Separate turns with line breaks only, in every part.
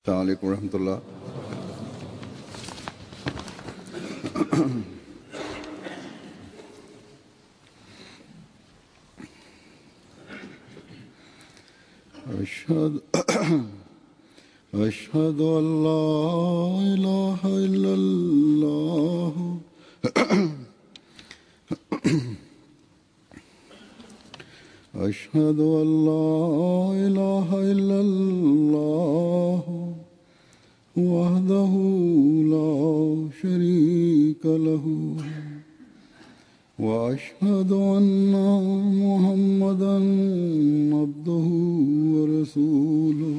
السلام عليكم ورحمة الله أشهد أشهد أن لا إله إلا الله أشهد أن لا إله إلا الله وحده لا شريك له وأشهد أن محمدا عبده ورسوله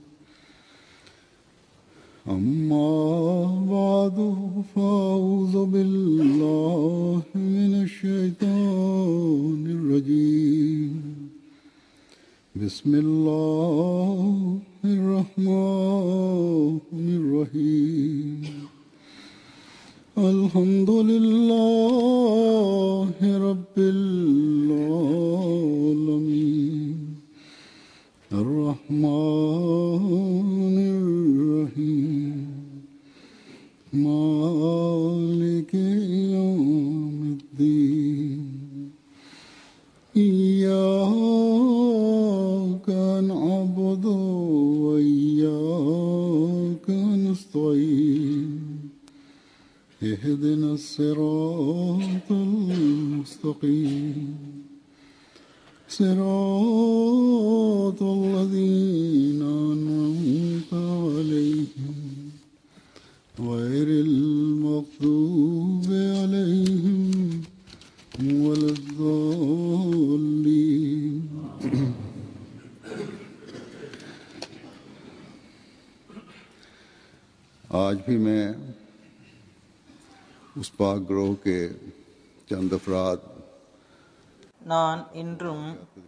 أما بعد فأعوذ بالله من الشيطان الرجيم بسم الله الرحمن الرحيم الحمد لله رب العالمين الرحمن الرحيم مالك يوم الدين إياك نعبد وإياك نستعين اهدنا الصراط المستقيم صراط الذين أنعمت عليهم غير المغضوب عليهم ولا الضالين आज भी मैं उस पाक ग्रोह के चंद अफराद
நான் இன்றும்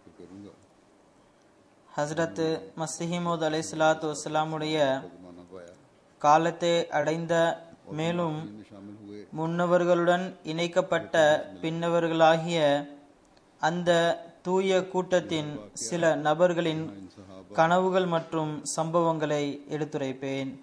ஹஸ்ரத் மசிஹிமோத் அலை சலாத்து வசலாமுடைய காலத்தை அடைந்த மேலும் முன்னவர்களுடன் இணைக்கப்பட்ட பின்னவர்களாகிய அந்த தூய கூட்டத்தின் சில நபர்களின் கனவுகள் மற்றும் சம்பவங்களை எடுத்துரைப்பேன்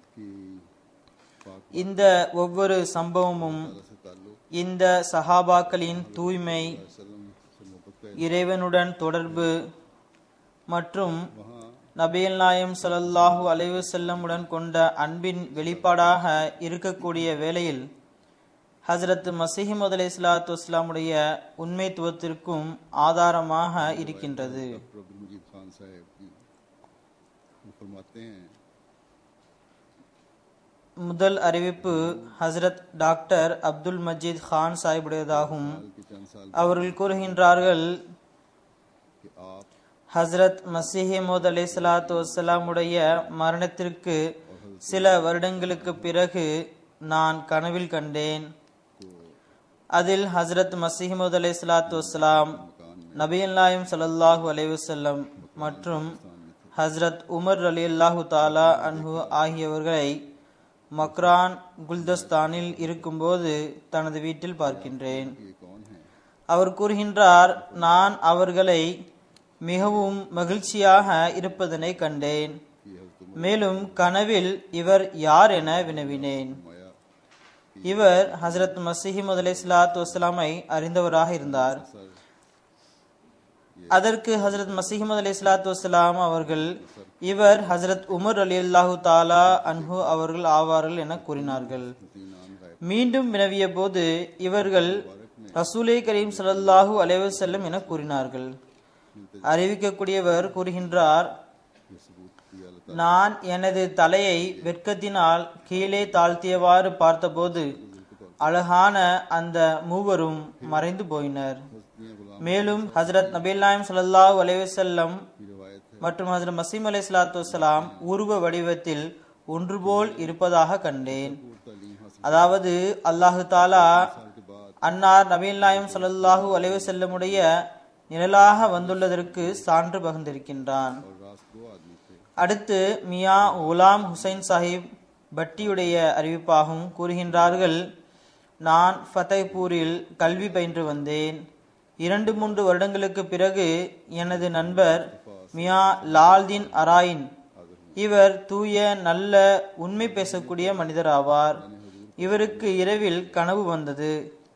இந்த ஒவ்வொரு சம்பவமும் இந்த சஹாபாக்களின் தூய்மை இறைவனுடன் தொடர்பு மற்றும் நபியல் நாயம் ஸல்லல்லாஹு அலைஹி செல்லமுடன் கொண்ட அன்பின் வெளிப்பாடாக இருக்கக்கூடிய வேளையில் ஹசரத் மசீஹிமது அலை சலாத்து வஸ்லாமுடைய உண்மைத்துவத்திற்கும் ஆதாரமாக இருக்கின்றது
अब्दुल मजीद खान साहब की वो फरमाते हैं
முதல் அறிவிப்பு ஹசரத் டாக்டர் அப்துல் மஜீத் கான் சாஹிபுடையதாகும்
कि चंद साल
அவர்கள் கூறுகின்றார்கள்
कि आप
ஹசரத் மசீஹமோத் அலை சலாத்து வசலாமுடைய மரணத்திற்கு சில வருடங்களுக்கு பிறகு நான் கனவில் கண்டேன் அதில் ஹசரத் மசீஹமோத் அலை சலாத்து வசலாம் நபியல் நாயம் சல்லல்லாஹு அலைஹி வஸல்லம் மற்றும் ஹஸ்ரத் உமர் அலி அல்லாஹு தாலா அன்ஹு ஆகியவர்களை மக்ரான் குல்தஸ்தானில் இருக்கும்போது தனது வீட்டில் பார்க்கின்றேன்
ये कौन है
அவர் கூறுகின்றார் நான் அவர்களை மிகவும் மகிழ்ச்சியாக இருப்பதனை கண்டேன் மேலும் கனவில் இவர் யார் என வினவினேன் இவர் ஹசரத் மசீஹி முதலை சலாத்து வசலாமை அறிந்தவராக இருந்தார் அதற்கு ஹசரத் மசீஹமது அலி சலாத்து வசலாம் அவர்கள் இவர் ஹசரத் உமர் அலி அல்லாஹு தாலா அன்ஹு அவர்கள் ஆவார்கள் என கூறினார்கள் மீண்டும் வினவிய போது இவர்கள் ரசூலை கரீம் ஸல்லல்லாஹு அலைஹி வஸல்லம் என கூறினார்கள் அறிவிக்கக்கூடியவர் கூறுகின்றார் நான் எனது தலையை வெட்கத்தினால் கீழே தாழ்த்தியவாறு பார்த்தபோது அழகான அந்த மூவரும் மறைந்து போயினர் மேலும் ஹஜரத் நபீல் நாயம் ஸல்லல்லாஹு அலைஹி வஸல்லம் மற்றும் ஹஜரத் மசீம் அலை சலாத்து வசலாம் உருவ வடிவத்தில் ஒன்று போல் இருப்பதாக கண்டேன் அதாவது அல்லாஹு தாலா அன்னார் நபீல் நாயம் ஸல்லல்லாஹு அலைஹி வஸல்லமுடைய நிழலாக வந்துள்ளதற்கு சான்று பகிர்ந்திருக்கின்றான் அடுத்து மியா குலாம் ஹுசைன் சாஹிப் பட்டியுடைய அறிவிப்பாகவும் கூறுகின்றார்கள் நான் ஃபத்தைபூரில் கல்வி பயின்று வந்தேன் இரண்டு மூன்று வருடங்களுக்கு பிறகு எனது நண்பர் மியா லால்தீன் அராயின் இவர் தூய நல்ல உண்மை பேசக்கூடிய மனிதர் ஆவார் இவருக்கு இரவில் கனவு வந்தது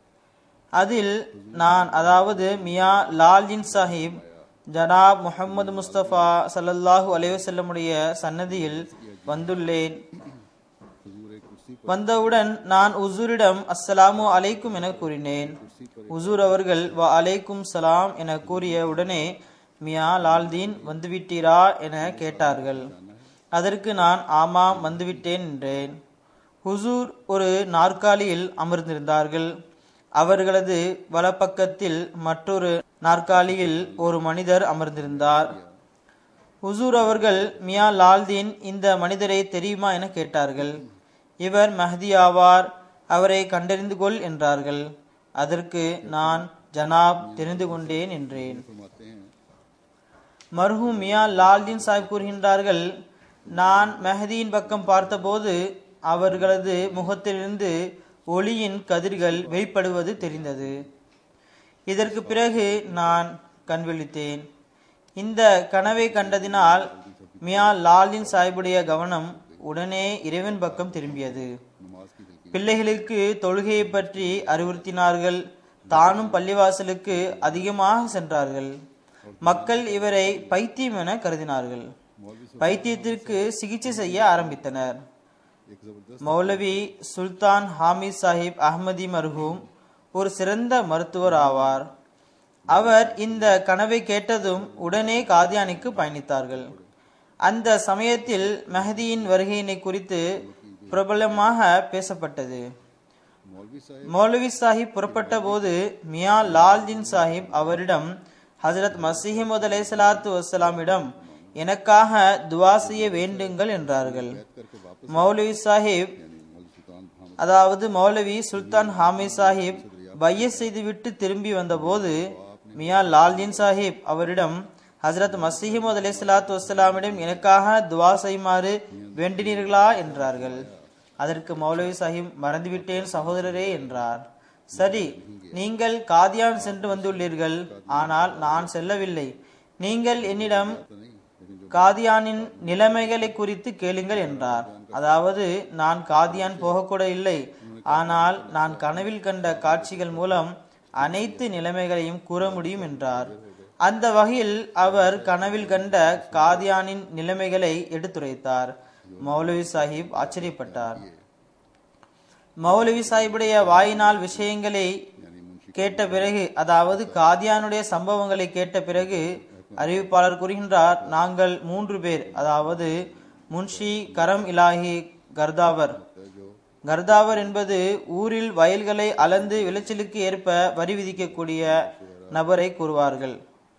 அதில் நான் அதாவது மியா லால்ஜின் சாஹிப் ஜனாப் முஹம்மது முஸ்தபா ஸல்லல்லாஹு அலைஹி வஸல்லமுடைய சன்னதியில் வந்துள்ளேன்
हुजूर एक कुर्सी
வந்தவுடன் நான் உசூரிடம் அஸ்ஸலாமு அலைக்கும் என கூறினேன் உசூர் அவர்கள் வ அலைக்கும் சலாம் என கூறிய உடனே மியா லால்தீன் வந்துவிட்டீரா என கேட்டார்கள் அதற்கு நான் ஆமாம் வந்துவிட்டேன் என்றேன் ஹுசூர் ஒரு நாற்காலியில் அமர்ந்திருந்தார்கள் அவர்களது வலப்பக்கத்தில் மற்றொரு நாற்காலியில் ஒரு மனிதர் அமர்ந்திருந்தார் ஹுசூர் அவர்கள் மியா லால்தீன் இந்த மனிதரை தெரியுமா என கேட்டார்கள் இவர் மஹதி ஆவார் அவரை கண்டறிந்து கொள் என்றார்கள் அதற்கு நான் ஜனாப் தெரிந்து கொண்டேன் என்றேன்
फरमाते हैं
மர்ஹூம் மியா லால்தீன் சாஹிப் கூறுகின்றார்கள் நான் மெஹதியின் பக்கம் பார்த்தபோது அவர்களது முகத்திலிருந்து ஒளியின் கதிர்கள் வெளிப்படுவது தெரிந்தது இதற்கு பிறகு நான் கண்விழித்தேன் இந்த கனவை கண்டதினால் மியா லாலின் சாஹிபுடைய கவனம் உடனே இறைவன் பக்கம் திரும்பியது
नमाज की दिल
பிள்ளைகளுக்கு தொழுகையை பற்றி அறிவுறுத்தினார்கள் தானும் பள்ளிவாசலுக்கு அதிகமாக சென்றார்கள் மக்கள் இவரை பைத்தியம் என கருதினார்கள் பைத்தியத்திற்கு சிகிச்சை செய்ய ஆரம்பித்தனர்
एक जबरदस्त
மௌலவி சுல்தான் ஹாமித் சாஹிப் அஹ்மதி மர்ஹூம் ஒரு சிறந்த மருத்துவர் ஆவார் அவர் இந்த கனவை கேட்டதும் உடனே காதியானிக்கு பயணித்தார்கள் அந்த சமயத்தில் மெஹதியின் வருகையினை குறித்து பிரபலமாக பேசப்பட்டது
मौलवी साहब
மௌலவி சாஹிப் புறப்பட்ட போது மியா லால்தீன் சாஹிப் அவரிடம் ஹஜரத் மசீஹமது அலை சலாத்து வசலாமிடம் எனக்காக துவா செய்ய வேண்டுங்கள் என்றார்கள்
करके वापस
மௌலவி சாஹிப்
यानी मौलवी सुल्तान हम
அதாவது மௌலவி சுல்தான் ஹாமித் சாஹிப் பைய செய்துவிட்டு திரும்பி வந்தபோது மியா லால்தீன் சாஹிப் அவரிடம் ஹசரத் மசீஹமது அலை சலாத்து வசலாமிடம் எனக்காக துவா செய்யுமாறு வேண்டினீர்களா என்றார்கள் அதற்கு மௌலவி சாஹிப் மறந்துவிட்டேன் சகோதரரே என்றார் சரி நீங்கள் காதியான் சென்று வந்துள்ளீர்கள் ஆனால் நான் செல்லவில்லை நீங்கள் என்னிடம்
तो नहीं लेकिन जो
காதியானின் நிலைமைகளை குறித்து கேளுங்கள் என்றார் அதாவது நான் காதியான் போகக்கூட இல்லை ஆனால் நான் கனவில் கண்ட காட்சிகள் மூலம் அனைத்து நிலைமைகளையும் கூற முடியும் என்றார் அந்த வகையில் அவர் கனவில் கண்ட காதியானின் நிலைமைகளை எடுத்துரைத்தார் மௌலவி சாஹிப் ஆச்சரியப்பட்டார் மௌலவி சாஹிபுடைய வாயினால் விஷயங்களை
यानी मुंशी
கேட்ட பிறகு அதாவது காதியானுடைய சம்பவங்களை கேட்ட பிறகு அறிவிப்பாளர் கூறுகின்றார் நாங்கள் மூன்று பேர் அதாவது முன்ஷி கரம் இலாஹி கர்தாவர்
जो
கர்தாவர் என்பது ஊரில் வயல்களை அளந்து விளைச்சலுக்கு ஏற்ப வரி விதிக்கக்கூடிய நபரை கூறுவார்கள்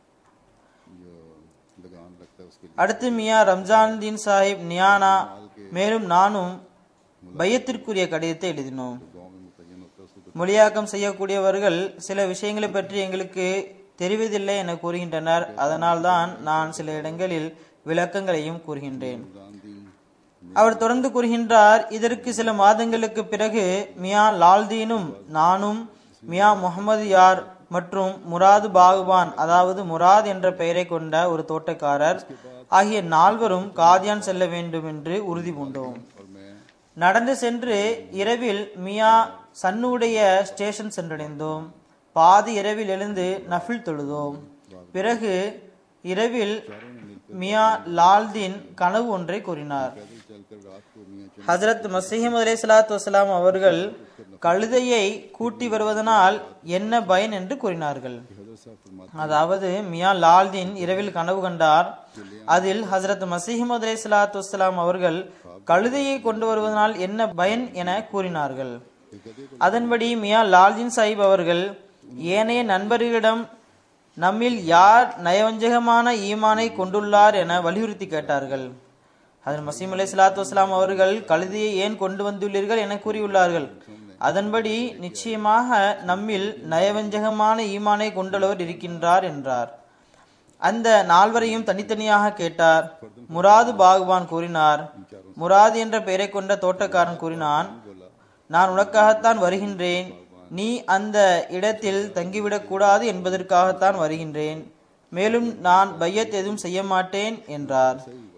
जो लगान लगता है उसके लिए
அடுத்து மியா ரம்ஜான் தீன் சாஹிப் நியானா மேலும் நானும் பையத்திற்குரிய கடிதத்தை எழுதினோம்
गाँव में मुतयन होता है उसको
மொழியாக்கம் செய்யக்கூடியவர்கள் சில விஷயங்களை பற்றி எங்களுக்கு தெரிவதில்லை என கூறுகின்றனர் அதனால்தான் நான் சில இடங்களில் விளக்கங்களையும் கூறுகின்றேன்
रमजान दीन
அவர் தொடர்ந்து கூறுகின்றார் இதற்கு சில மாதங்களுக்கு பிறகு மியா லால்தீனும் நானும் மியா முகமது யார் மற்றும் முராது பாகுவான் அதாவது முராத் என்ற பெயரை கொண்ட ஒரு தோட்டக்காரர் ஆகிய நால்வரும் காதியான் செல்ல வேண்டும் என்று உறுதி பூண்டோம்
और मैं
நடந்து சென்று இரவில் மியா சன்னுடைய ஸ்டேஷன் சென்றடைந்தோம் பாதி இரவில் எழுந்து நஃபில் தொழுதோம் பிறகு இரவில் மியா லால்தீன் கனவு ஒன்றை கூறினார்
पैदल चलकर रात को मियाँ चंद
ஹஜரத் மசீஹம் அலை சலாத்து வசலாம் அவர்கள் கழுதையை கூட்டி வருவதனால் என்ன பயன் என்று கூறினார்கள்
हजरत साहब फरमाते
அதாவது மியா லால்தீன் இரவில் கனவு கண்டார் அதில் ஹசரத் மசீஹமது அலை சலாத்து வசலாம் அவர்கள் கழுதையை கொண்டு வருவதனால் என்ன பயன் என கூறினார்கள் அதன்படி மியா லால்தீன் சாஹிப் அவர்கள் ஏனைய நண்பர்களிடம் நம்மில் யார் நயவஞ்சகமான ஈமானை கொண்டுள்ளார் என வலியுறுத்தி கேட்டார்கள் அதில் மசீம் அலை சலாத்து வஸ்லாம் அவர்கள் கழுதியை ஏன் கொண்டு வந்துள்ளீர்கள் என கூறியுள்ளார்கள் அதன்படி நிச்சயமாக நம்மில் நயவஞ்சகமான ஈமானை கொண்டுள்ளவர் இருக்கின்றார் என்றார் அந்த நால்வரையும் தனித்தனியாக கேட்டார் முராது பாகுவான் கூறினார் முராது என்ற பெயரை கொண்ட தோட்டக்காரன் கூறினான் நான் உனக்காகத்தான் வருகின்றேன் நீ அந்த இடத்தில் தங்கிவிடக் கூடாது என்பதற்காகத்தான் வருகின்றேன் மேலும் நான் பையத் எதுவும் செய்ய மாட்டேன் என்றார்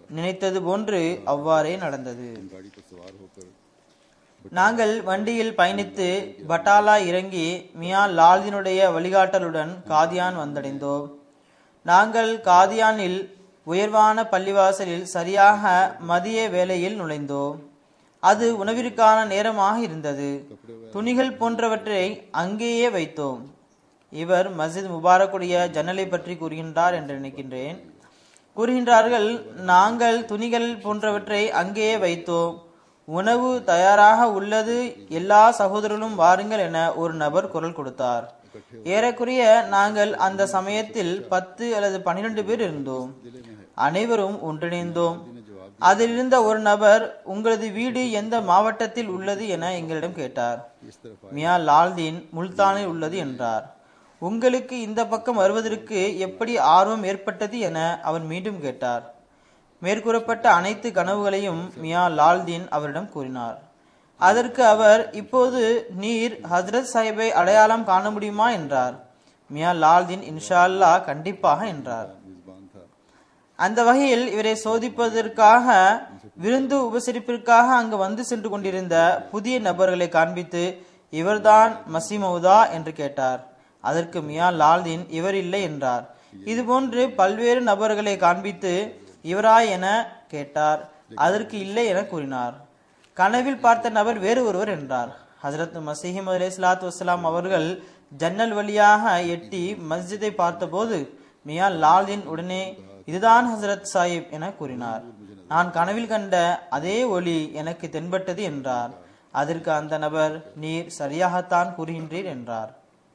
நினைத்தது போன்று அவ்வாறே நடந்தது
गाड़ी पर सवार होकर
நாங்கள் வண்டியில் பயணித்து பட்டாலா இறங்கி மியா லால்தினுடைய வழிகாட்டலுடன் காதியான் வந்தடைந்தோம் நாங்கள் காதியானில் உயர்வான பள்ளிவாசலில் சரியாக மதிய வேளையில் நுழைந்தோம் அது உணவிற்கான நேரமாக இருந்தது துணிகள் போன்றவற்றை அங்கேயே வைத்தோம் இவர் மஸ்ஜித் முபாரக்குடைய ஜன்னலை பற்றி கூறுகின்றார் என்று நினைக்கின்றேன் கூறுகின்றார்கள் நாங்கள் துணிகள் போன்றவற்றை அங்கேயே வைத்தோம் உணவு தயாராக உள்ளது எல்லா சகோதரர்களும் வாருங்கள் என ஒரு நபர் குரல் கொடுத்தார் ஏறக்குறைய நாங்கள் அந்த சமயத்தில் பத்து அல்லது பன்னிரண்டு பேர் இருந்தோம் அனைவரும் ஒன்றிணைந்தோம் அதில் இருந்த ஒரு நபர் உங்களது வீடு எந்த மாவட்டத்தில் உள்ளது என எங்களிடம் கேட்டார்
इस तरफ
மியா லால்தீன் முல்தானில் உள்ளது என்றார் உங்களுக்கு இந்த பக்கம் வருவதற்கு எப்படி ஆர்வம் ஏற்பட்டது என அவர் மீண்டும் கேட்டார் மேற்கூறப்பட்ட அனைத்து கனவுகளையும் மியா லால்தீன் அவரிடம் கூறினார் அதற்கு அவர் இப்போது நீர் ஹஜ்ரத் சாஹிப்பை அடையாளம் காண முடியுமா என்றார் மியா லால்தீன் இன்ஷா அல்லாஹ் கண்டிப்பாக என்றார்
मेजबान था
அந்த வகையில் இவரை சோதிப்பதற்காக விருந்து உபசரிப்பிற்காக அங்கு வந்து சென்று கொண்டிருந்த புதிய நபர்களை காண்பித்து இவர்தான் மசிமௌதா என்று கேட்டார் அதற்கு மியா லால்தீன் இவர் இல்லை என்றார் இதுபோன்று பல்வேறு நபர்களை காண்பித்து இவரா என கேட்டார் அதற்கு இல்லை என கூறினார் கனவில் பார்த்த நபர் வேறு ஒருவர் என்றார் ஹசரத் மசீஹிம் அலி சலாத்து வசலாம் அவர்கள் ஜன்னல் வழியாக எட்டி மஸ்ஜிதை பார்த்தபோது மியா லால்தீன் உடனே இதுதான் ஹசரத் சாஹிப் என கூறினார் நான் கனவில் கண்ட அதே ஒளி எனக்கு தென்பட்டது என்றார் அதற்கு அந்த நபர் நீர் சரியாகத்தான் கூறுகின்றீர் என்றார்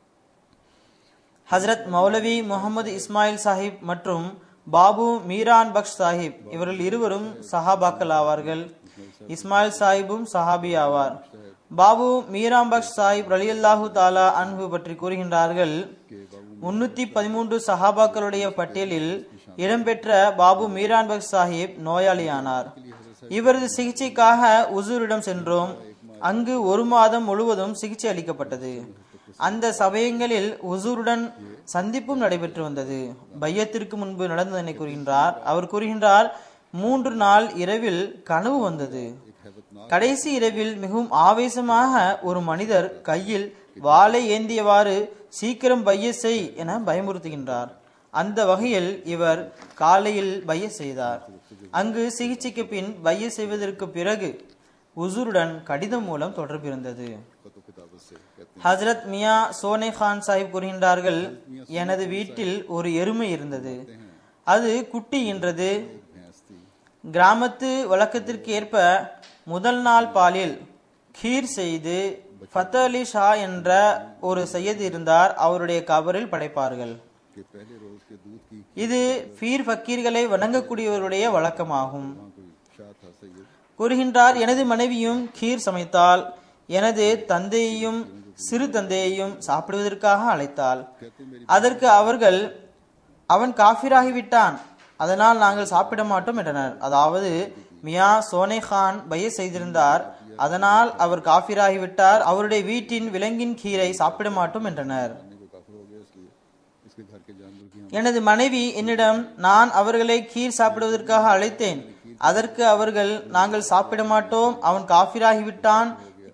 ஹசரத் மௌலவி முகமது இஸ்மாயில் சாஹிப் மற்றும் பாபு மீரான் பக்ஷ் சாஹிப் இவர்கள் இருவரும் சஹாபாக்கள் ஆவார்கள் இஸ்மாயில் சாஹிப்பும் சஹாபி ஆவார் பாபு மீரான் பக்ஷ் சாஹிப் ரலியல்லாஹு தாலா அன்பு பற்றி கூறுகின்றார்கள் முன்னூத்தி பதிமூன்று சஹாபாக்களுடைய பட்டியலில் இடம்பெற்ற பாபு மீரான் பக்ஷ் சாஹிப் நோயாளியானார் இவரது சிகிச்சைக்காக உசூரிடம் சென்றோம் அங்கு ஒரு மாதம் முழுவதும் சிகிச்சை அளிக்கப்பட்டது அந்த சமயங்களில் உசூருடன் சந்திப்பும் நடைபெற்று வந்தது பையத்திற்கு முன்பு நடந்ததனை கூறுகின்றார் அவர் கூறுகின்றார் மூன்று நாள் இரவில் கனவு வந்தது கடைசி இரவில் மிகவும் ஆவேசமாக ஒரு மனிதர் கையில் வாளை ஏந்தியவாறு சீக்கிரம் பைய செய் என பயமுறுத்துகின்றார் அந்த வகையில் இவர் காலையில் பைய செய்தார் அங்கு சிகிச்சைக்கு பின் பைய செய்வதற்கு பிறகு உசூருடன் கடிதம் மூலம் தொடர்பு இருந்தது
खतो किताबत से कहते
ஹஜரத் மியா சோனே கான் சாஹிப் கூறுகின்றார்கள் எனது வீட்டில் ஒரு எருமை இருந்தது அது குட்டி ஈன்றது
हैं भैंस थी
கிராமத்து வழக்கத்திற்கு ஏற்ப முதல் நாள் பாலில் கீர் செய்து ஃபத்த அலி ஷா என்ற ஒரு சையத் இருந்தார் அவருடைய கபரில் படைப்பார்கள்
कि पहले रोज के दूध की
இது பீர் ஃபக்கீர்களை வணங்கக்கூடியவருடைய வழக்கமாகும்
वहाँ कोई शाह था सैयद
கூறுகின்றார் எனது மனைவியும் கீர் சமைத்தால் எனது தந்தையையும் சிறு தந்தையையும் சாப்பிடுவதற்காக அழைத்தாள் அதற்கு அவர்கள் அவன் காஃபிராகிவிட்டான் அதனால் நாங்கள் சாப்பிட மாட்டோம் என்றனர் அதாவது மியா சோனே கான் பைய செய்திருந்தார் அதனால் அவர் காஃபிராகிவிட்டார் அவருடைய வீட்டின் விலங்கின் கீரை சாப்பிட மாட்டோம் என்றனர்
खाने को काफिर हो गया इसलिए इसके घर के जानवर की हम
எனது மனைவி என்னிடம் நான் அவர்களை கீர் சாப்பிடுவதற்காக அழைத்தேன் அதற்கு அவர்கள் நாங்கள் சாப்பிட மாட்டோம் அவன் காஃபிராகிவிட்டான்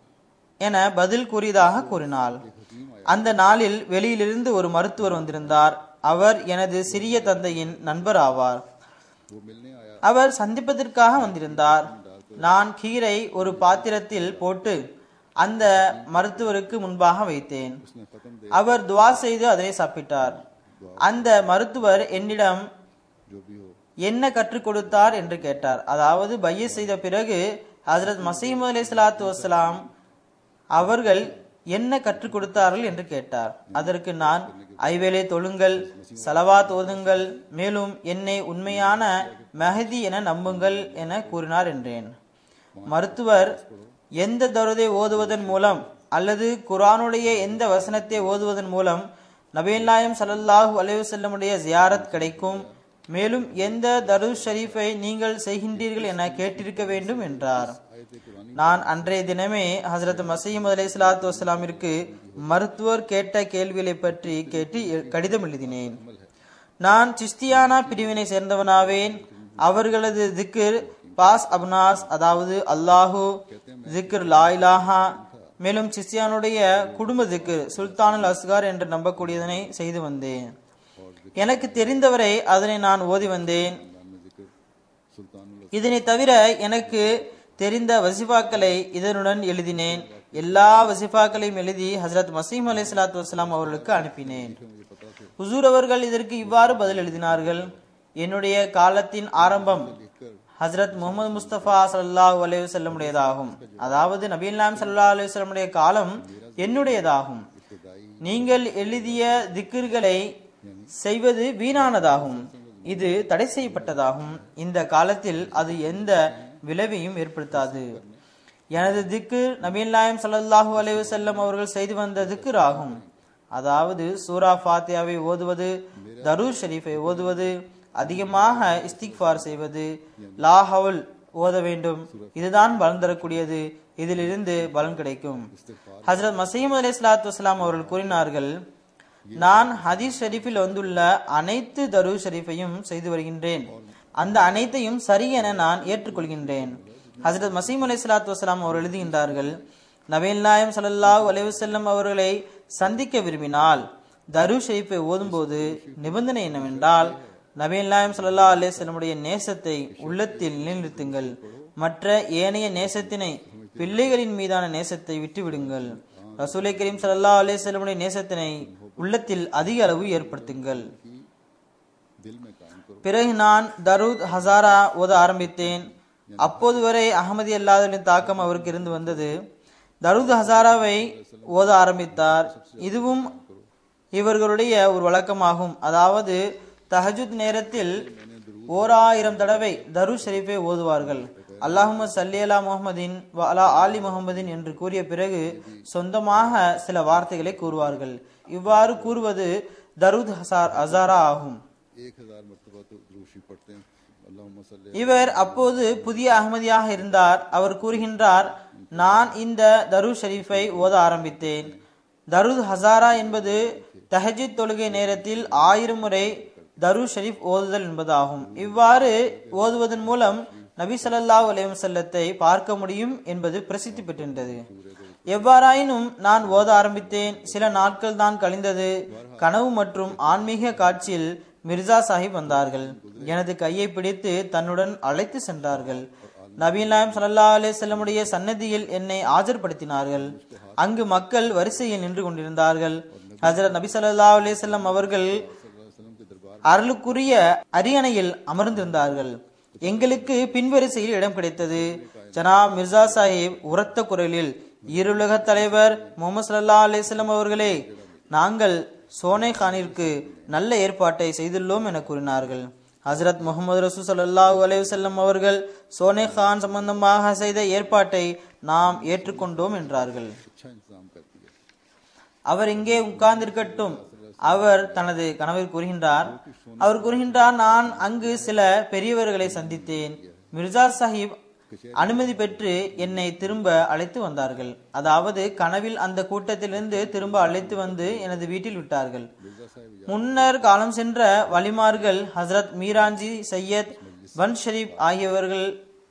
என பதில் கூறியதாக கூறினாள் அந்த நாளில் வெளியிலிருந்து ஒரு மருத்துவர் வந்திருந்தார் அவர் எனது சிறிய தந்தையின் நண்பர் ஆவார்
वो मिलने आया
அவர் சந்திப்பதற்காக வந்திருந்தார் நான் கீரை ஒரு பாத்திரத்தில் போட்டு அந்த மருத்துவருக்கு முன்பாக வைத்தேன்
उसने खत्म दे
அவர் துவா செய்து அதனை சாப்பிட்டார் அந்த மருத்துவர் என்னிடம்
जो भी हो
என்ன கற்றுக் கொடுத்தார் என்று கேட்டார் அதாவது பைய செய்த பிறகு ஹஜரத் மசீம் அலி சலாத்து வசலாம் அவர்கள் என்ன கற்றுக் கொடுத்தார்கள் என்று கேட்டார் அதற்கு நான் ஐவேளை தொழுங்கள் சலவாத் ஓதுங்கள் மேலும் என்னை உண்மையான மெஹதி என நம்புங்கள் என கூறினார் என்றேன் மருத்துவர் எந்த தருதை ஓதுவதன் மூலம் அல்லது குரானுடைய எந்த வசனத்தை ஓதுவதன் மூலம் நபீல்லாயம் ஸல்லல்லாஹு அலைஹி வஸல்லமுடைய ஜியாரத் கிடைக்கும் மேலும் எந்த தரு ஷரீஃபை நீங்கள் செய்கின்றீர்கள் என கேட்டிருக்க வேண்டும் என்றார் நான் அன்றைய தினமே ஹசரத் மசீம் அலை சலாத்து வசலாமிற்கு மருத்துவர் கேட்ட கேள்விகளை பற்றி கேட்டு எ- கடிதம் எழுதினேன் நான் சிஸ்தியானா பிரிவினை சேர்ந்தவனாவேன் அவர்களது திக்ர் பாஸ் அப்னாஸ் அதாவது அல்லாஹு திக்ர் லாயிலாஹா மேலும் சிஸ்யானுடைய குடும்ப திக்ர் சுல்தானுல் அஸ்கார் என்று நம்பக்கூடியதனை செய்து வந்தேன் எனக்கு தெரிந்தவரை அதனை நான் ஓதி வந்தேன்
में जिक्र सुल्तान
இதனை தவிர எனக்கு தெரிந்த வசிஃபாக்களை இதனுடன் எழுதினேன் எல்லா வசிஃபாக்களையும் எழுதி ஹசரத் மசீம் அலி சலாத்து வசலாம் அவர்களுக்கு அனுப்பினேன் ஹுசூர் அவர்கள் இதற்கு இவ்வாறு பதில் எழுதினார்கள் என்னுடைய காலத்தின் ஆரம்பம் ஹசரத் முகமது முஸ்தபா சல்லாஹூ அலைவசல்லமுடையதாகும் அதாவது நபீல் நாம் சல்லா அலுவலமுடைய காலம் என்னுடையதாகும் நீங்கள் எழுதிய திக்கிர்களை செய்வது வீணானதாகும் இது தடை செய்யப்பட்டதாகும் இந்த காலத்தில் அது எந்த விளைவையும் ஏற்படுத்தாது எனது திக்கு நபீல் நாயம் சல்லல்லாஹு அலைஹி வஸல்லம் அவர்கள் செய்து வந்த திக்ர் ஆகும் அதாவது சூரா ஃபாத்தியாவை ஓதுவது தரூர் ஷரீஃபை ஓதுவது அதிகமாக இஸ்திக்ஃபார் செய்வது லாஹவுல் ஓத வேண்டும் இதுதான் பலன் தரக்கூடியது இதிலிருந்து பலன் கிடைக்கும் ஹசரத் மசீம் அலி சலாத்து வஸ்லாம் அவர்கள் கூறினார்கள் நான் ஹதீஸ் ஷரீஃபில் வந்துள்ள அனைத்து தரு ஷரீஃபையும் செய்து வருகின்றேன் அந்த அனைத்தையும் சரி என நான் ஏற்றுக்கொள்கின்றேன் ஹசரத் மசீம் அலி சலாத்து வசலாம் அவர் எழுதுகின்றார்கள் நபீல் நாயம் சல்லல்லாஹு அலைஹி வஸல்லம் அவர்களை சந்திக்க விரும்பினால் தரு ஷரீஃபை ஓதும்போது நிபந்தனை என்னவென்றால் நபீல் நாயம் சல்லா அலேஸ்லமுடைய நேசத்தை உள்ளத்தில் நிலைநிறுத்துங்கள் மற்ற ஏனைய நேசத்தினை பிள்ளைகளின் மீதான நேசத்தை விட்டுவிடுங்கள் ரசூலை கரீம் சல்லா அலேஸ்லமுடைய நேசத்தினை உள்ளத்தில் அதிக அளவு ஏற்படுத்துங்கள்
दिल में कायम करो
பிறகு நான் தரூத் ஹசாரா ஓத ஆரம்பித்தேன் அப்போது வரை அகமதி அல்லாதவரின் தாக்கம் அவருக்கு இருந்து வந்தது தரூத் ஹசாராவை ஓத ஆரம்பித்தார் இதுவும் இவர்களுடைய ஒரு வழக்கமாகும் அதாவது தஹஜுத் நேரத்தில் ஓர் ஆயிரம் தடவை தரு ஷரீஃபை ஓதுவார்கள் அல்லாஹும சல்லி அலா முகமதின் வ அலா ஆலி முகமதின் என்று கூறிய பிறகு சொந்தமாக சில வார்த்தைகளை கூறுவார்கள் இவ்வாறு கூறுவது தருத் ஹசார் ஹசாரா ஆகும்
एक हजार मरतबा तो द्रूशी पढ़ते हैं अल्लाह सल्ले
இவர் அப்போது புதிய அகமதியாக இருந்தார் அவர் கூறுகின்றார் நான் இந்த தரு ஷரீஃபை ஓத ஆரம்பித்தேன் தருத் ஹசாரா என்பது தஹஜித் தொழுகை நேரத்தில் ஆயிரம் முறை தரு ஷரீஃப் ஓதுதல் என்பதாகும் இவ்வாறு ஓதுவதன் மூலம் நபி ஸல்லல்லாஹு அலைஹி வஸல்லத்தை பார்க்க முடியும் என்பது பிரசித்தி பெற்றிருந்தது எவ்வாறாயினும் நான் ஓத ஆரம்பித்தேன் சில நாட்கள் தான் கழிந்தது கனவு மற்றும் ஆன்மீக காட்சியில் மிர்சா சாஹிப் வந்தார்கள் எனது கையை பிடித்து தன்னுடன் அழைத்து சென்றார்கள் நபீல் நாயம் சல்லா அலிசல்லமுடைய சன்னதியில் என்னை ஆஜர்படுத்தினார்கள் அங்கு மக்கள் வரிசையில் நின்று கொண்டிருந்தார்கள் ஹஜரத் நபி ஸல்லல்லாஹு அலைஹி வஸல்லம் அவர்கள் அருளுக்குரிய அரியணையில் அமர்ந்திருந்தார்கள் எங்களுக்கு பின்வரிசையில் இடம் கிடைத்தது ஜனாப் மிர்சா சாஹிப் உரத்த குரலில் ஈருலக தலைவர் முகமது சல்லா அலிஸ்லாம் அவர்களே நாங்கள் சோனை கானிற்கு நல்ல ஏற்பாட்டை செய்துள்ளோம் என கூறினார்கள் ஹசரத் முகமது ரசூ சல்லாஹூ அலைவசல்லம் அவர்கள் சோனே கான் சம்பந்தமாக செய்த ஏற்பாட்டை நாம் ஏற்றுக்கொண்டோம் என்றார்கள்
अच्छा इंतजाम कर दिया
அவர் இங்கே உட்கார்ந்திருக்கட்டும் அவர் தனது கணவர் கூறுகின்றார் அவர் கூறுகின்றார் நான் அங்கு சில பெரியவர்களை சந்தித்தேன் மிர்சா சாஹிப் அனுமதி பெற்று என்னை திரும்ப அழைத்து வந்தார்கள் அதாவது கனவில் அந்த கூட்டத்திலிருந்து திரும்ப அழைத்து வந்து எனது வீட்டில் விட்டார்கள் முன்னர் காலம் சென்ற வலிமார்கள் ஹசரத் மீரான்ஜி சையத் பன் ஷரீப் ஆகியவர்கள்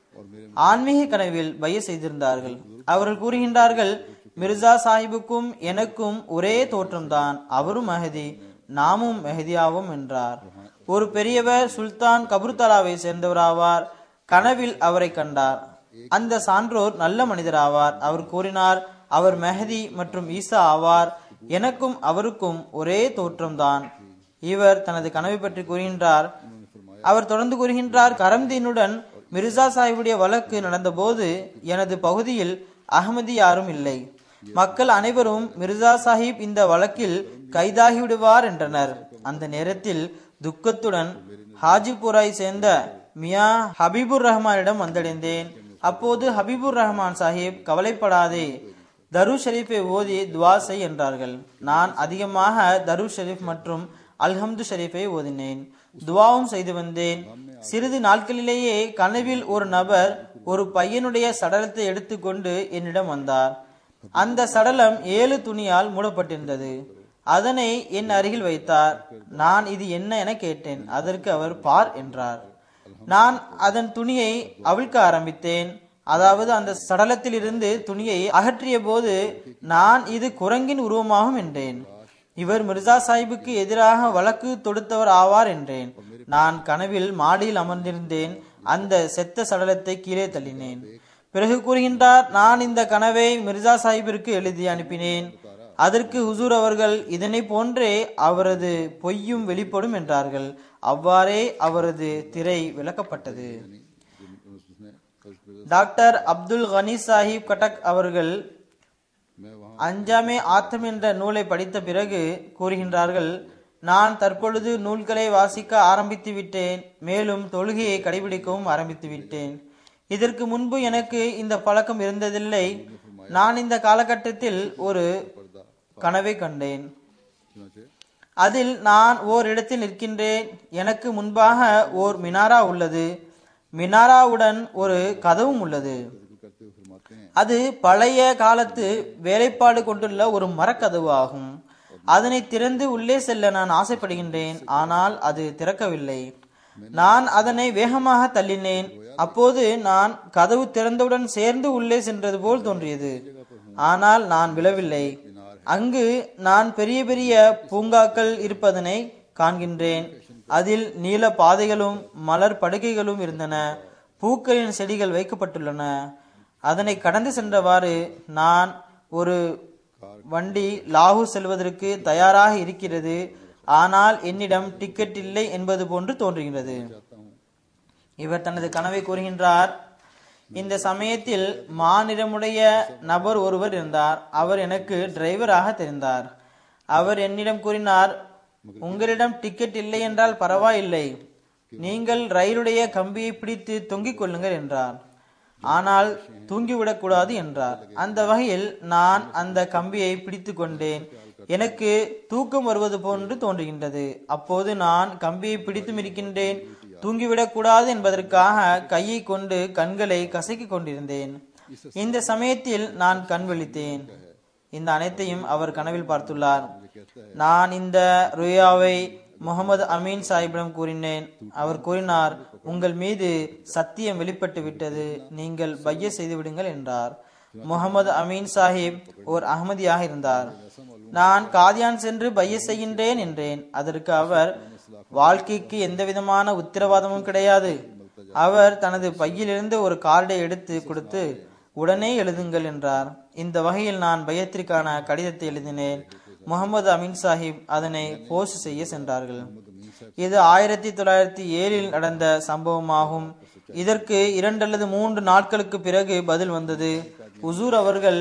ஆன்மீக கனவில் பைய செய்திருந்தார்கள் அவர்கள் கூறுகின்றார்கள் மிர்சா சாஹிபுக்கும் எனக்கும் ஒரே தோற்றம்தான் அவரும் மெஹதி நாமும் மெஹதியாவும் என்றார் ஒரு பெரியவர் சுல்தான் கபுர்தலாவை சேர்ந்தவராவார் கனவில் அவரை கண்டார் அந்த சான்றோர் நல்ல மனிதராவார் அவர் கூறினார் அவர் மெஹதி மற்றும் ஈசா ஆவார் எனக்கும் அவருக்கும் ஒரே தோற்றம்தான் இவர் தனது கனவை பற்றி கூறுகின்றார் அவர் தொடர்ந்து கூறுகின்றார் கரம்தீனுடன் மிர்சா சாஹிபுடைய வழக்கு நடந்தபோது எனது பகுதியில் அகமதி யாரும் இல்லை மக்கள் அனைவரும் மிர்சா சாஹிப் இந்த வழக்கில் கைதாகி விடுவார் என்றனர் அந்த நேரத்தில் துக்கத்துடன் ஹாஜிபுரை சேர்ந்த மியா ஹபீபுர் ரஹ்மானிடம் வந்தடைந்தேன் அப்போது ஹபீபுர் ரஹ்மான் சாஹிப் கவலைப்படாதே தரு ஷரீஃபை ஓதி துவா செய் என்றார்கள் நான் அதிகமாக தரு ஷரீஃப் மற்றும் அல்ஹம்து ஷரீஃபை ஓதினேன் துவாவும் செய்து வந்தேன் சிறிது நாட்களிலேயே கனவில் ஒரு நபர் ஒரு பையனுடைய சடலத்தை எடுத்துக்கொண்டு என்னிடம் வந்தார் அந்த சடலம் ஏழு துணியால் மூடப்பட்டிருந்தது அதனை என் அருகில் வைத்தார் நான் இது என்ன என கேட்டேன் அதற்கு அவர் பார் என்றார் நான் அதன் துணியை அவிழ்க்க ஆரம்பித்தேன் அதாவது அந்த சடலத்திலிருந்து துணியை அகற்றிய போது நான் இது குரங்கின் உருவமாகும் என்றேன் இவர் மிர்சா சாஹிபுக்கு எதிராக வழக்கு தொடுத்தவர் ஆவார் என்றேன் நான் கனவில் மாடியில் அமர்ந்திருந்தேன் அந்த செத்த சடலத்தை கீழே தள்ளினேன் பிறகு கூறுகின்றார் நான் இந்த கனவை மிர்சா சாஹிபிற்கு எழுதி அனுப்பினேன் அதற்கு ஹுசூர் அவர்கள் இதனை போன்றே அவரது பொய்யும் வெளிப்படும் என்றார்கள் அவ்வாறே அவரது திரை விளக்கப்பட்டது
उसने उसने-
டாக்டர் அப்துல் கனி சாஹிப் கட்டக் அவர்கள்
मैं वहाँ
அஞ்சாமே ஆத்தம் என்ற நூலை படித்த பிறகு கூறுகின்றார்கள் நான் தற்பொழுது நூல்களை வாசிக்க ஆரம்பித்து விட்டேன் மேலும் தொழுகையை கடைபிடிக்கவும் ஆரம்பித்து விட்டேன் இதற்கு முன்பு எனக்கு இந்த பழக்கம் இருந்ததில்லை நான் இந்த காலகட்டத்தில் ஒரு கனவை கண்டேன்
चुनाचे
அதில் நான் ஓர் இடத்தில் நிற்கின்றேன் எனக்கு முன்பாக ஓர் மினாரா உள்ளது மினாராவுடன் ஒரு கதவும் உள்ளது
जिक्र करते हुए फरमाते हैं
அது பழைய காலத்து வேலைப்பாடு கொண்டுள்ள ஒரு மரக்கதவு ஆகும் அதனை திறந்து உள்ளே செல்ல நான் ஆசைப்படுகின்றேன் ஆனால் அது திறக்கவில்லை நான் அதனை வேகமாக தள்ளினேன் அப்போது நான் கதவு திறந்தவுடன் சேர்ந்து உள்ளே சென்றது போல் தோன்றியது ஆனால் நான் விழவில்லை அங்கு நான் பெரிய பெரிய பூங்காக்கள் இருப்பதனை காண்கின்றேன் அதில் நீல பாதைகளும் மலர் படுகைகளும் இருந்தன பூக்களின் செடிகள் வைக்கப்பட்டுள்ளன அதனை கடந்து சென்றவாறு நான் ஒரு வண்டி லாகூர் செல்வதற்கு தயாராக இருக்கிறது ஆனால் என்னிடம் டிக்கெட் இல்லை என்பது போன்று தோன்றுகிறது இவர் தனது கனவை கூறுகின்றார் இந்த சமயத்தில் மாநிறமுடைய நபர் ஒருவர் இருந்தார் அவர் எனக்கு டிரைவராக தெரிந்தார் அவர் என்னிடம் கூறினார் உங்களிடம் டிக்கெட் இல்லை என்றால் பரவாயில்லை நீங்கள் ரயிலுடைய கம்பியை பிடித்து தொங்கிக் கொள்ளுங்கள் என்றார் ஆனால் தூங்கிவிடக்கூடாது என்றார் அந்த வகையில் நான் அந்த கம்பியை பிடித்து கொண்டேன் எனக்கு தூக்கம் வருவது போன்று தோன்றுகின்றது அப்போது நான் கம்பியை பிடித்தும் இருக்கின்றேன் தூங்கிவிடக் கூடாது என்பதற்காக கையை கொண்டு கண்களை கசக்கிக் கொண்டிருந்தேன் இந்த சமயத்தில் நான் கண் விழித்தேன் இந்த அனைத்தையும் அவர் கனவில் பார்த்துள்ளார் நான் இந்த ருயாவை முகமது அமீன் சாஹிப்பிடம் கூறினேன் அவர் கூறினார் உங்கள் மீது சத்தியம் வெளிப்பட்டு விட்டது நீங்கள் பைய செய்து விடுங்கள் என்றார் முகமது அமீன் சாஹிப் ஓர் அகமதியாக இருந்தார் நான் காதியான் சென்று பைய செய்கின்றேன் என்றேன் அதற்கு அவர் வாழ்க்கைக்கு எந்த விதமான உத்தரவாதமும் கிடையாது அவர் தனது பையிலிருந்து ஒரு கார்டை எடுத்து கொடுத்து உடனே எழுதுங்கள் என்றார் இந்த வகையில் நான் பயத்திற்கான கடிதத்தை எழுதினேன் முகமது அமீன் சாஹிப் அதனை போஸ்ட் செய்ய சென்றார்கள் இது ஆயிரத்தி தொள்ளாயிரத்தி ஏழில் நடந்த சம்பவமாகும் இதற்கு இரண்டு அல்லது மூன்று நாட்களுக்கு பிறகு பதில் வந்தது உசூர் அவர்கள்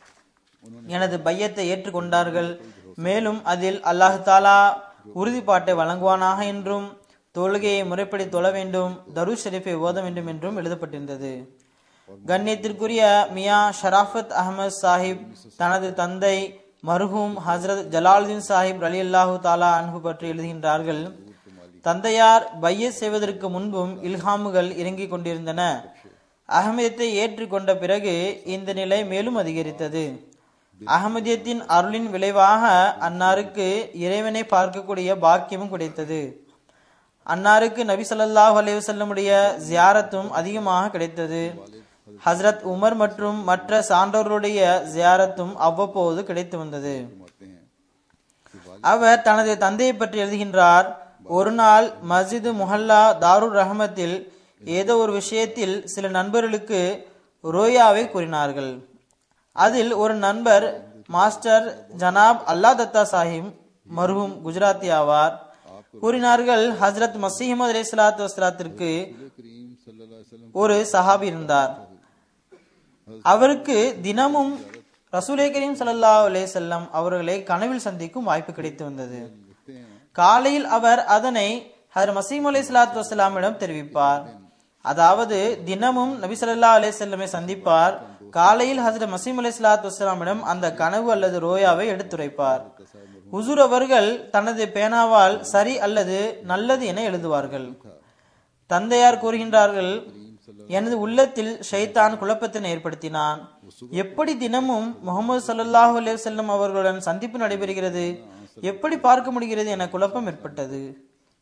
எனது பையத்தை ஏற்றுக்கொண்டார்கள் மேலும் அதில் அல்லாஹ் தாலா உறுதிப்பாட்டை வழங்குவானாக என்றும் தொழுகையை முறைப்படி தொழ வேண்டும் தரு ஷெரீஃபை ஓத வேண்டும் என்றும் எழுதப்பட்டிருந்தது கண்ணியத்திற்குரிய மியா ஷராஃபத் அகமது சாஹிப் தனது தந்தை மர்ஹூம் ஹசரத் ஜலாலுதீன் சாஹிப் அலி அல்லாஹு தாலா அன்பு பற்றி எழுதுகின்றார்கள் தந்தையார் பைய செய்வதற்கு முன்பும் இல்ஹாமுகள் இறங்கிக் கொண்டிருந்தன அகமதியத்தை ஏற்றுக்கொண்ட பிறகு இந்த நிலை மேலும் அதிகரித்தது அகமதியத்தின் அருளின் விளைவாக அன்னாருக்கு இறைவனை பார்க்கக்கூடிய பாக்கியமும் கிடைத்தது அன்னாருக்கு நபி ஸல்லல்லாஹு அலைஹி வஸல்லமுடைய ஜியாரத்தும் அதிகமாக கிடைத்தது ஹஸ்ரத் உமர் மற்றும் மற்ற சான்றோர்களுடைய ஜியாரத்தும் அவ்வப்போது கிடைத்து வந்தது
फरमाते हैं
அவர் தனது தந்தையை பற்றி எழுதுகின்றார் ஒரு நாள் மஸ்ஜிது முஹல்லா தாருர் ரஹமத்தில் ஏதோ ஒரு விஷயத்தில் சில நண்பர்களுக்கு ரோயாவை கூறினார்கள் அதில் ஒரு நண்பர் மாஸ்டர் ஜனாப் அல்லா தத்தா சாஹிப் மர்ஹூம் குஜராத்தி ஆவார் கூறினார்கள் ஹஜ்ரத் மசீமது அலி சலாத்து வஸ்லாத்திற்கு
करीम सल्लल्लाहु अलैहि वसल्लम
ஒரு சஹாபி இருந்தார் அவருக்கு தினமும் ரசூலே கரீம் ஸல்லல்லாஹு அலைஹி வஸல்லம் அவர்களை கனவில் சந்திக்கும் வாய்ப்பு கிடைத்து வந்தது காலையில் அவர் அதனை ஹர் மசீம் அலை சலாத்து வசலாமிடம் தெரிவிப்பார் அதாவது தினமும் நபி ஸல்லல்லாஹு அலைஹி வஸல்லமை சந்திப்பார் காலையில் ஹசரத் மசீம் அலை சலாத்து வசலாமிடம் அந்த கனவு அல்லது ரோயாவை எடுத்துரைப்பார் ஹுசூர் அவர்கள் தனது பேனாவால் சரி அல்லது நல்லது என எழுதுவார்கள் தந்தையார் கூறுகின்றார்கள் எனது உள்ளத்தில் ஷைத்தான் குழப்பத்தினை ஏற்படுத்தினான் எப்படி தினமும் முகமது சல்லல்லாஹு அலைஹி வஸல்லம் அவர்களுடன் சந்திப்பு நடைபெறுகிறது எப்படி பார்க்க முடிகிறது என குழப்பம் ஏற்பட்டது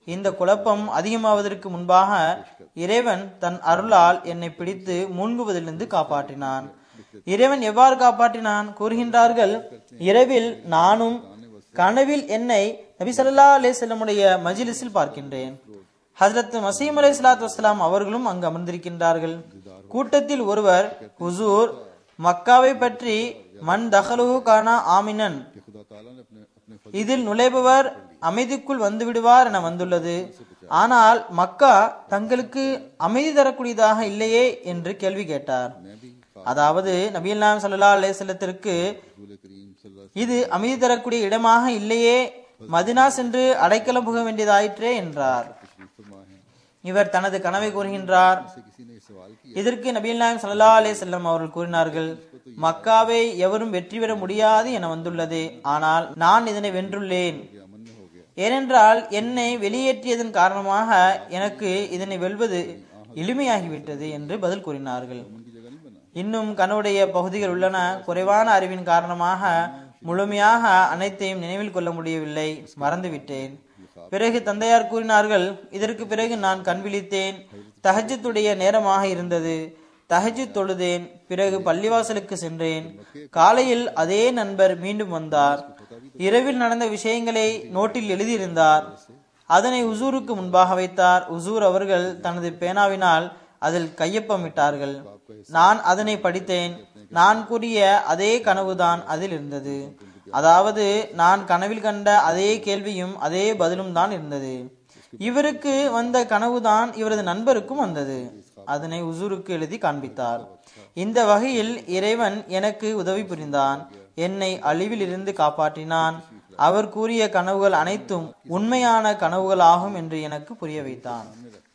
இந்த குழப்பம் அதிகமாவதற்கு முன்பாக இறைவன் தன் அருளால் என்னை பிடித்து மூழ்குவதிலிருந்து காப்பாற்றினான் இறைவன் எவ்வாறு காப்பாற்றினான் கூறுகின்றார்கள் இரவில் நானும் கனவில் என்னை நபி ஸல்லல்லாஹு அலைஹி வஸல்லமுடைய மஜ்லிஸில் பார்க்கின்றேன் ஹஜரத் மசீம் அலை சலாத்து வஸ்லாம் அவர்களும் அங்கு அமர்ந்திருக்கின்றார்கள் கூட்டத்தில் ஒருவர் ஹுசூர் மக்காவை பற்றி மன் தஹலுஹு கானா ஆமினன்
कि खुदा ताला ने अपने अपने फजल
இதில் நுழைபவர் அமைதிக்குள் வந்து விடுவார் என வந்துள்ளது ஆனால் மக்கா தங்களுக்கு அமைதி தரக்கூடியதாக இல்லையே என்று கேள்வி கேட்டார்
में भी
அதாவது நபிகள் நாயம் சல்லா அலைஹிஸ்ஸலத்திற்கு
रसूल करीम सल्लल्लाहु
இது அமைதி தரக்கூடிய இடமாக இல்லையே மதினா சென்று அடைக்கலம் புக வேண்டியதாயிற்றே என்றார்
अलैहि वसल्लम फरमा है
இவர் தனது கனவை கூறுகின்றார்
से किसी ने सवाल किया
இதற்கு நபிகள் நாயம் சல்லா அலைஹி செல்லம் அவர்கள் கூறினார்கள் மக்காவை எவரும் வெற்றி பெற முடியாது என வந்துள்ளது ஆனால் நான் இதனை வென்றுள்ளேன்
कि अमन में हो गया
ஏனென்றால் என்னை வெளியேற்றியதன் காரணமாக எனக்கு இதனை வெல்வது எளிமையாகிவிட்டது என்று பதில் கூறினார்கள்
उनकी जगह नहीं बना
இன்னும் கனவுடைய பகுதிகள் உள்ளன குறைவான அறிவின் காரணமாக முழுமையாக அனைத்தையும் நினைவில் கொள்ள முடியவில்லை மறந்துவிட்டேன் பிறகு தந்தையார் கூறினார்கள் இதற்கு பிறகு நான் கண் விழித்தேன் தஹஜத்துடைய நேரமாக இருந்தது தஹஜத் தொழுதேன் பிறகு பள்ளிவாசலுக்கு சென்றேன் காலையில் அதே நண்பர் மீண்டும் வந்தார் இரவில் நடந்த விஷயங்களை நோட்டில் எழுதியிருந்தார் அதனை உசூருக்கு முன்பாக வைத்தார் உசூர் அவர்கள் தனது பேனாவினால் அதில் கையொப்பமிட்டார்கள் நான் அதனை படித்தேன் நான் கூறிய அதே கனவுதான் அதில் இருந்தது அதாவது நான் கனவில் கண்ட அதே கேள்வியும் அதே பதிலும் தான் இருந்தது இவருக்கு வந்த கனவுதான் இவரது நண்பருக்கும் வந்தது அதனை உசூருக்கு எழுதி காண்பித்தார் இந்த வகையில் இறைவன் எனக்கு உதவி புரிந்தான் என்னை அழிவில் இருந்து காப்பாற்றினான் அவர் கூறிய கனவுகள் அனைத்தும் உண்மையான கனவுகள் ஆகும் என்று எனக்கு புரிய வைத்தான்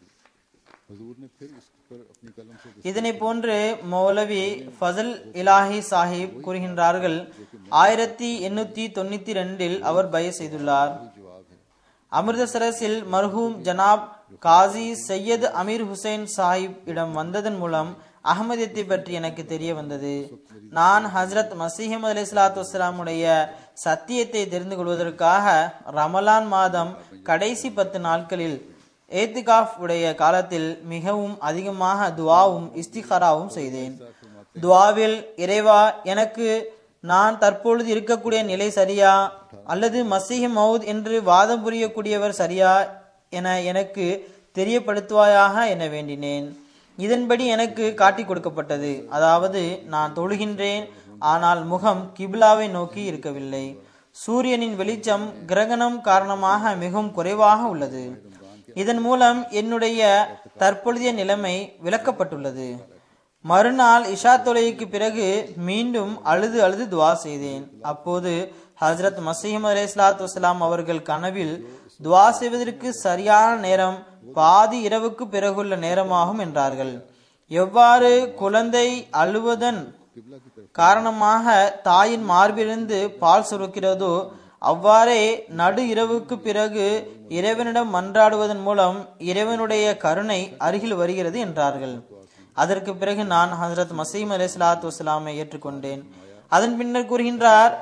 हजूर ने फिर इस पर अपनी कलम से
இதனை போன்று மௌலவி ஃபசல் இலாஹி சாஹிப் கூறுகின்றார்கள் ஆயிரத்தி எண்ணூத்தி தொண்ணூத்தி ரெண்டில் அவர் பய செய்துள்ளார்
जवाब है
அமிர்தசரஸில் மர்ஹூம் ஜனாப் காசி சையத் அமீர் ஹுசைன் சாஹிப் இடம் வந்ததன் மூலம் அகமதியத்தை பற்றி எனக்கு தெரிய வந்தது நான் ஹஸ்ரத் மசீஹம் அலி சலாத்து வஸ்லாமுடைய சத்தியத்தை தெரிந்து கொள்வதற்காக ரமலான் மாதம் கடைசி பத்து நாட்களில் ஏத்திகாஃப் உடைய காலத்தில் மிகவும் அதிகமாக துவாவும் இஸ்திகாராவும் செய்தேன் துவாவில் இறைவா எனக்கு நான் தற்பொழுது இருக்கக்கூடிய நிலை சரியா அல்லது மசீஹ் மவுத் என்று வாதம் புரியக்கூடியவர் சரியா என எனக்கு தெரியப்படுத்துவாயாக என வேண்டினேன் இதன்படி எனக்கு காட்டி கொடுக்கப்பட்டது அதாவது நான் தொழுகின்றேன் ஆனால் முகம் கிப்லாவை நோக்கி இருக்கவில்லை சூரியனின் வெளிச்சம் கிரகணம் காரணமாக மிகவும் குறைவாக உள்ளது இதன் மூலம் என்னுடைய தற்பொழுதைய நிலைமை விளக்கப்பட்டுள்ளது மறுநாள் இஷா தொலைக்கு பிறகு மீண்டும் அழுது அழுது துவா செய்தேன் அப்போது ஹஜரத் மசீம் அலே சலாத்து வசலாம் அவர்கள் கனவில் துவா செய்வதற்கு சரியான நேரம் பாதி இரவுக்கு பிறகுள்ள நேரமாகும் என்றார்கள் எவ்வாறு குழந்தை அழுவதன் காரணமாக தாயின் மார்பிலிருந்து பால் சுரக்கிறதோ அவ்வாறே நடு இரவுக்கு பிறகு இறைவனிடம் மன்றாடுவதன் மூலம் இறைவனுடைய கருணை அருகில் வருகிறது என்றார்கள் அதற்கு பிறகு நான் ஹசரத் மசீம் அலி சலாத்து வசலாமை ஏற்றுக்கொண்டேன் அதன் பின்னர் கூறுகின்றார்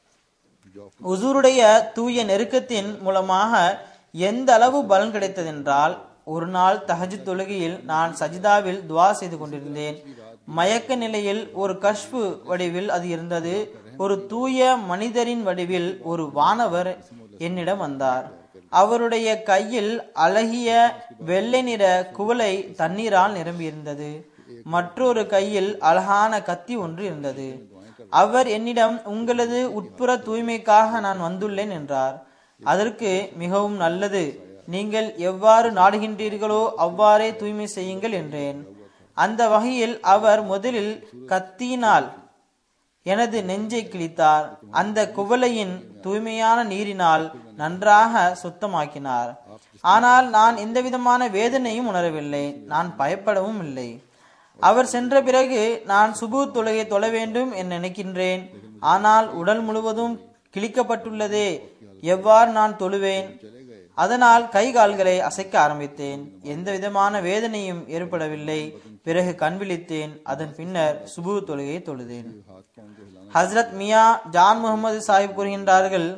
உசூருடைய தூய நெருக்கத்தின் மூலமாக எந்த அளவு பலன் கிடைத்ததென்றால் ஒரு நாள் தஹஜ் தொழுகையில் நான் சஜிதாவில் துவா செய்து கொண்டிருந்தேன் மயக்க நிலையில் ஒரு கஷ்பு வடிவில் அது இருந்தது ஒரு தூய மனிதரின் வடிவில் ஒரு வானவர் என்னிடம் வந்தார் அவருடைய கையில் அழகிய வெள்ளை நிற குவளை தண்ணீரால் நிரம்பியிருந்தது மற்றொரு கையில் அழகான கத்தி ஒன்று இருந்தது அவர் என்னிடம் உங்களது உட்புற தூய்மைக்காக நான் வந்துள்ளேன் என்றார் அதற்கு மிகவும் நல்லது நீங்கள் எவ்வாறு நாடுகின்றீர்களோ அவ்வாறே தூய்மை செய்யுங்கள் என்றேன் அந்த வகையில் அவர் முதலில் கத்தியினால் எனது நெஞ்சை கிழித்தார் அந்த குவளையின் தூய்மையான நீரினால் நன்றாக சுத்தமாக்கினார் ஆனால் நான் எந்தவிதமான வேதனையும் உணரவில்லை நான் பயப்படவும் இல்லை அவர் சென்ற பிறகு நான் சுபு தொழுகை தொழ வேண்டும் என நினைக்கின்றேன் ஆனால் உடல் முழுவதும் கிழிக்கப்பட்டுள்ளதே எவ்வாறு நான் தொழுவேன் அதனால் கை கால்களை அசைக்க ஆரம்பித்தேன் எந்த விதமான வேதனையும் ஏற்படவில்லை பிறகு கண் விழித்தேன் அதன் பின்னர் சுபு தொழுகையை தொழுதேன் ஹஸ்ரத் மியா ஜான் முகமது சாஹிப் கூறுகின்றார்கள்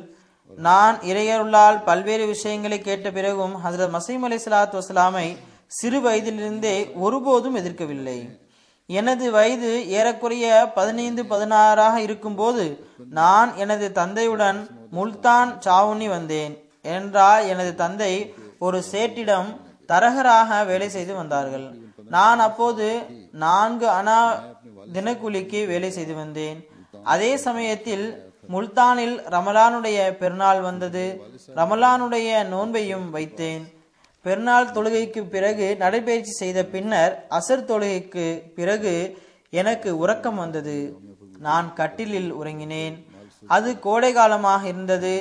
நான் இறையருளால் பல்வேறு விஷயங்களை கேட்ட பிறகும் ஹசரத் மசீம் அலி சலாத்து வசலாமை சிறு வயதிலிருந்தே ஒருபோதும் எதிர்க்கவில்லை எனது வயது ஏறக்குறைய பதினைந்து பதினாறாக இருக்கும்போது நான் எனது தந்தையுடன் முல்தான் சாவுனி வந்தேன் என்றால் எனது தந்தை ஒரு சேட்டிடம் தரகராக வேலை செய்து வந்தார்கள் நான் அப்போது நான்கு அனா தினக்கூலிக்கு வேலை செய்து வந்தேன் அதே சமயத்தில் முல்தானில் ரமலானுடைய பெருநாள் வந்தது ரமலானுடைய நோன்பையும் வைத்தேன் பெருநாள் தொழுகைக்கு பிறகு நடைபயிற்சி செய்த பின்னர் அசர் தொழுகைக்கு பிறகு எனக்கு உறக்கம் வந்தது நான் கட்டிலில் உறங்கினேன் அது கோடை காலமாக இருந்தது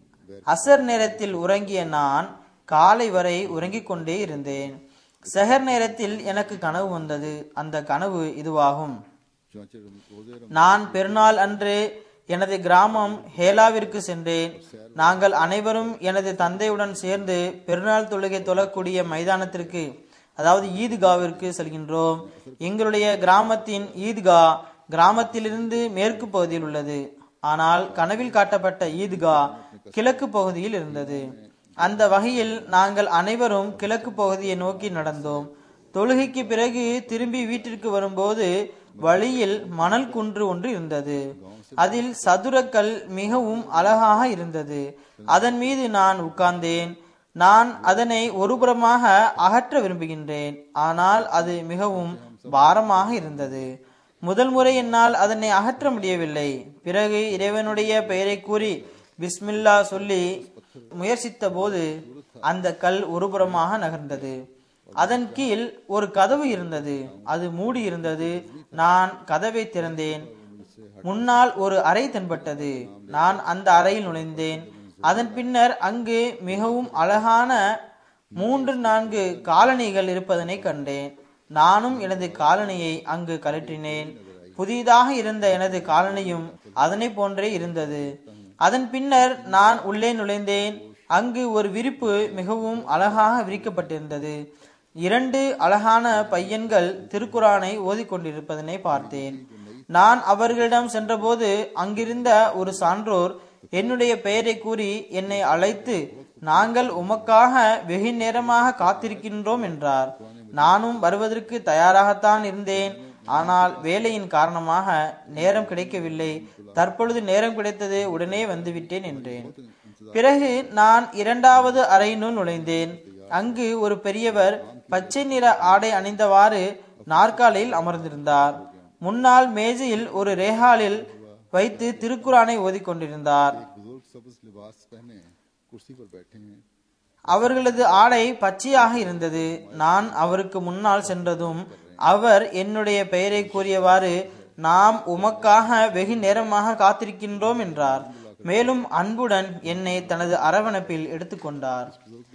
அசர் நேரத்தில் உறங்கிய நான் காலை வரை உறங்கிக் கொண்டே இருந்தேன் செஹர் நேரத்தில் எனக்கு கனவு வந்தது அந்த கனவு இதுவாகும்
चौचे रोजे
நான் பெருநாள் அன்று எனது கிராமம் ஹேலாவிற்கு சென்றேன் நாங்கள் அனைவரும் எனது தந்தையுடன் சேர்ந்து பெருநாள் தொழுகை தொழக்கூடிய மைதானத்திற்கு அதாவது ஈத்காவிற்கு செல்கின்றோம் எங்களுடைய கிராமத்தின் ஈத்கா கிராமத்திலிருந்து மேற்கு பகுதியில் உள்ளது ஆனால் கனவில் காட்டப்பட்ட ஈத்கா கிழக்கு பகுதியில் இருந்தது அந்த வகையில் நாங்கள் அனைவரும் கிழக்கு பகுதியை நோக்கி நடந்தோம் தொழுகைக்கு பிறகு திரும்பி வீட்டிற்கு வரும்போது வழியில் மணல் குன்று ஒன்று இருந்தது அதில் சதுரக்கல் மிகவும் அழகாக இருந்தது அதன் மீது நான் உட்கார்ந்தேன் நான் அதனை ஒருபுறமாக அகற்ற விரும்புகின்றேன் ஆனால் அது மிகவும் பாரமாக இருந்தது முதல் முறை என்னால் அதனை அகற்ற முடியவில்லை பிறகு இறைவனுடைய பெயரை கூறி பிஸ்மில்லா சொல்லி முயற்சித்த போது அந்த கல் ஒருபுறமாக நகர்ந்தது அதன் கீழ் ஒரு கதவு இருந்தது அது மூடி இருந்தது நான் கதவை திறந்தேன் முன்னால் ஒரு அறை தென்பட்டது நான் அந்த அறையில் நுழைந்தேன் அதன் பின்னர் அங்கு மிகவும் அழகான மூன்று நான்கு காலணிகள் இருப்பதனை கண்டேன் நானும் எனது காலணியை அங்கு கழற்றினேன் புதிதாக இருந்த எனது காலணியும் அதனை போன்றே இருந்தது அதன் பின்னர் நான் உள்ளே நுழைந்தேன் அங்கு ஒரு விரிப்பு மிகவும் அழகாக விரிக்கப்பட்டிருந்தது இரண்டு அழகான பையன்கள் திருக்குரானை ஓதிக்கொண்டிருப்பதனை பார்த்தேன் நான் அவர்களிடம் சென்றபோது அங்கிருந்த ஒரு சான்றோர் என்னுடைய பெயரை கூறி என்னை அழைத்து நாங்கள் உமக்காக வெகு நேரமாக காத்திருக்கின்றோம் என்றார் நானும் வருவதற்கு தயாராகத்தான் இருந்தேன் ஆனால் வேலையின் காரணமாக நேரம் கிடைக்கவில்லை தற்பொழுது நேரம் கிடைத்தது உடனே வந்துவிட்டேன் என்றேன் பிறகு நான் இரண்டாவது அறையினுள் நுழைந்தேன் அங்கு ஒரு பெரியவர் பச்சை நிற ஆடை அணிந்தவாறு நாற்காலியில் அமர்ந்திருந்தார் முன்னால் மேஜையில் ஒரு ரேகாலில் வைத்து திருக்குரானை ஓதிக்கொண்டிருந்தார்
बुजुर्ग सब्ज लिबास पहने कुर्सी पर बैठे हैं
அவர்களது ஆடை பச்சையாக இருந்தது நான் அவருக்கு முன்னால் சென்றதும் அவர் என்னுடைய பெயரை கூறியவாறு நாம் உமக்காக வெகு நேரமாக காத்திருக்கின்றோம் என்றார் மேலும் அன்புடன் என்னை தனது அரவணைப்பில் எடுத்துக்கொண்டார்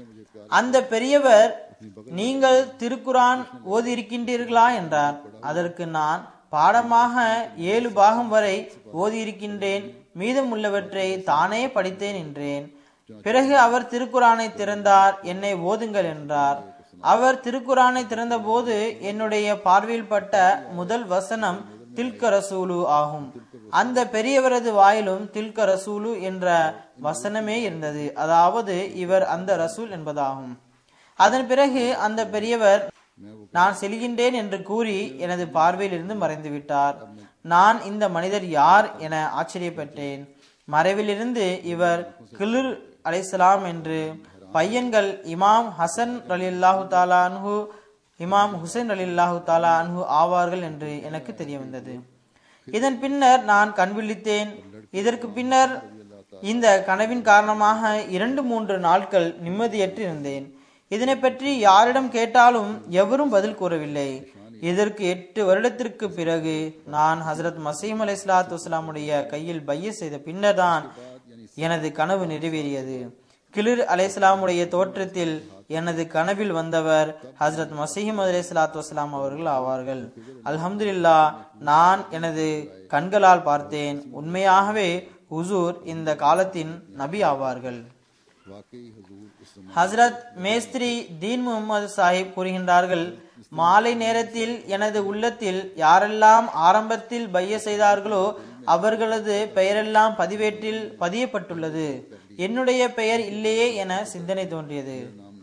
அந்த பெரியவர் நீங்கள் திருக்குரான் ஓதியிருக்கின்றீர்களா என்றார் அதற்கு நான் பாடமாக ஏழு பாகம் வரை ஓதியிருக்கின்றேன் மீதமுள்ளவற்றை தானே படித்தேன் என்றேன் பிறகு அவர் திருக்குரானை திறந்தார் என்னை ஓதுங்கள் என்றார் அவர் திருக்குரானை திறந்தபோது என்னுடைய பார்வையில் பட்ட முதல் வசனம் தில்க ரசூலு ஆகும் அந்த பெரியவரது வாயிலும் தில்க ரசூலு என்ற வசனமே இருந்தது அதாவது இவர் அந்த ரசூல் என்பதாகும் அதன் பிறகு அந்த பெரியவர் நான் செல்கின்றேன் என்று கூறி எனது பார்வையில் இருந்து மறைந்து விட்டார் நான் இந்த மனிதர் யார் என ஆச்சரியப்பட்டேன் மறைவிலிருந்து இவர் கிளிர் அலைசலாம் என்று பையன்கள் இமாம் ஹசன் ரலில்லாஹு தாலா அன்ஹு இமாம் ஹுசைன் ரலில்லாஹு தாலா அன்ஹு ஆவார்கள் என்று எனக்கு தெரிய வந்தது இதன் பின்னர் நான் கண் விழித்தேன் இதற்கு பின்னர் இந்த கனவின் காரணமாக இரண்டு மூன்று நாட்கள் நிம்மதியற்று இருந்தேன் இதனை பற்றி யாரிடம் கேட்டாலும் எவரும் பதில் கூறவில்லை இதற்கு எட்டு வருடத்திற்கு பிறகு நான் ஹசரத் மசீம் அலை சலாத்து வஸ்லாமுடைய கையில் பைய செய்த பின்னர் தான் எனது கனவு நிறைவேறியது கிளிர் அலைசலாமுடைய தோற்றத்தில் எனது கனவில் வந்தவர் ஹசரத் மசீம் அலை சலாத்து வஸ்லாம் அவர்கள் ஆவார்கள் அல்ஹம்துலில்லா நான் எனது கண்களால் பார்த்தேன் உண்மையாகவே ஹுசூர் இந்த காலத்தின் நபி ஆவார்கள்
वाकई हजूर इस जमाने
ஹஸ்ரத் மேஸ்திரி தீன் முகமது சாஹிப் கூறுகின்றார்கள் மாலை நேரத்தில் எனது உள்ளத்தில் யாரெல்லாம் ஆரம்பத்தில் பைய செய்தார்களோ அவர்களது பெயரெல்லாம் பதிவேட்டில் பதியப்பட்டுள்ளது என்னுடைய பெயர் இல்லையே என சிந்தனை தோன்றியது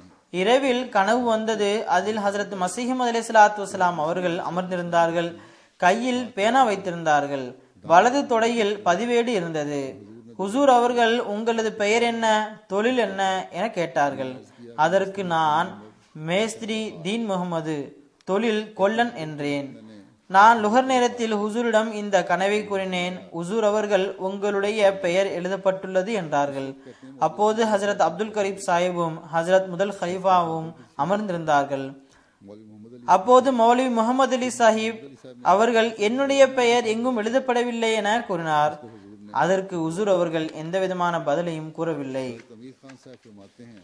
இரவில் கனவு வந்தது அதில் ஹசரத் மசீஹம் அலி சலாத்து வசலாம் அவர்கள் அமர்ந்திருந்தார்கள் கையில் பேனா வைத்திருந்தார்கள் வலது தொடையில் பதிவேடு இருந்தது ஹுசூர் அவர்கள் உங்களது பெயர் என்ன தொழில் என்ன என கேட்டார்கள் அதற்கு நான் மேஸ்திரி தீன் முகமது தொழில் கொல்லன் என்றேன் நான் லுகர் நேரத்தில் ஹுசூரிடம் இந்த கனவை கூறினேன் ஹுசூர் அவர்கள் உங்களுடைய பெயர் எழுதப்பட்டுள்ளது என்றார்கள் அப்போது ஹசரத் அப்துல் கரீப் சாஹிபும் ஹசரத் முதல் ஹலீஃபாவும் அமர்ந்திருந்தார்கள்
मौलवी मोहम्मद अली
அப்போது மௌலவி முகமது அலி சாஹிப் அவர்கள் என்னுடைய பெயர் எங்கும் எழுதப்படவில்லை என கூறினார் அதற்கு உசூர் அவர்கள் எந்த விதமான பதிலையும் கூறவில்லை
अमीर खान साहब फरमाते हैं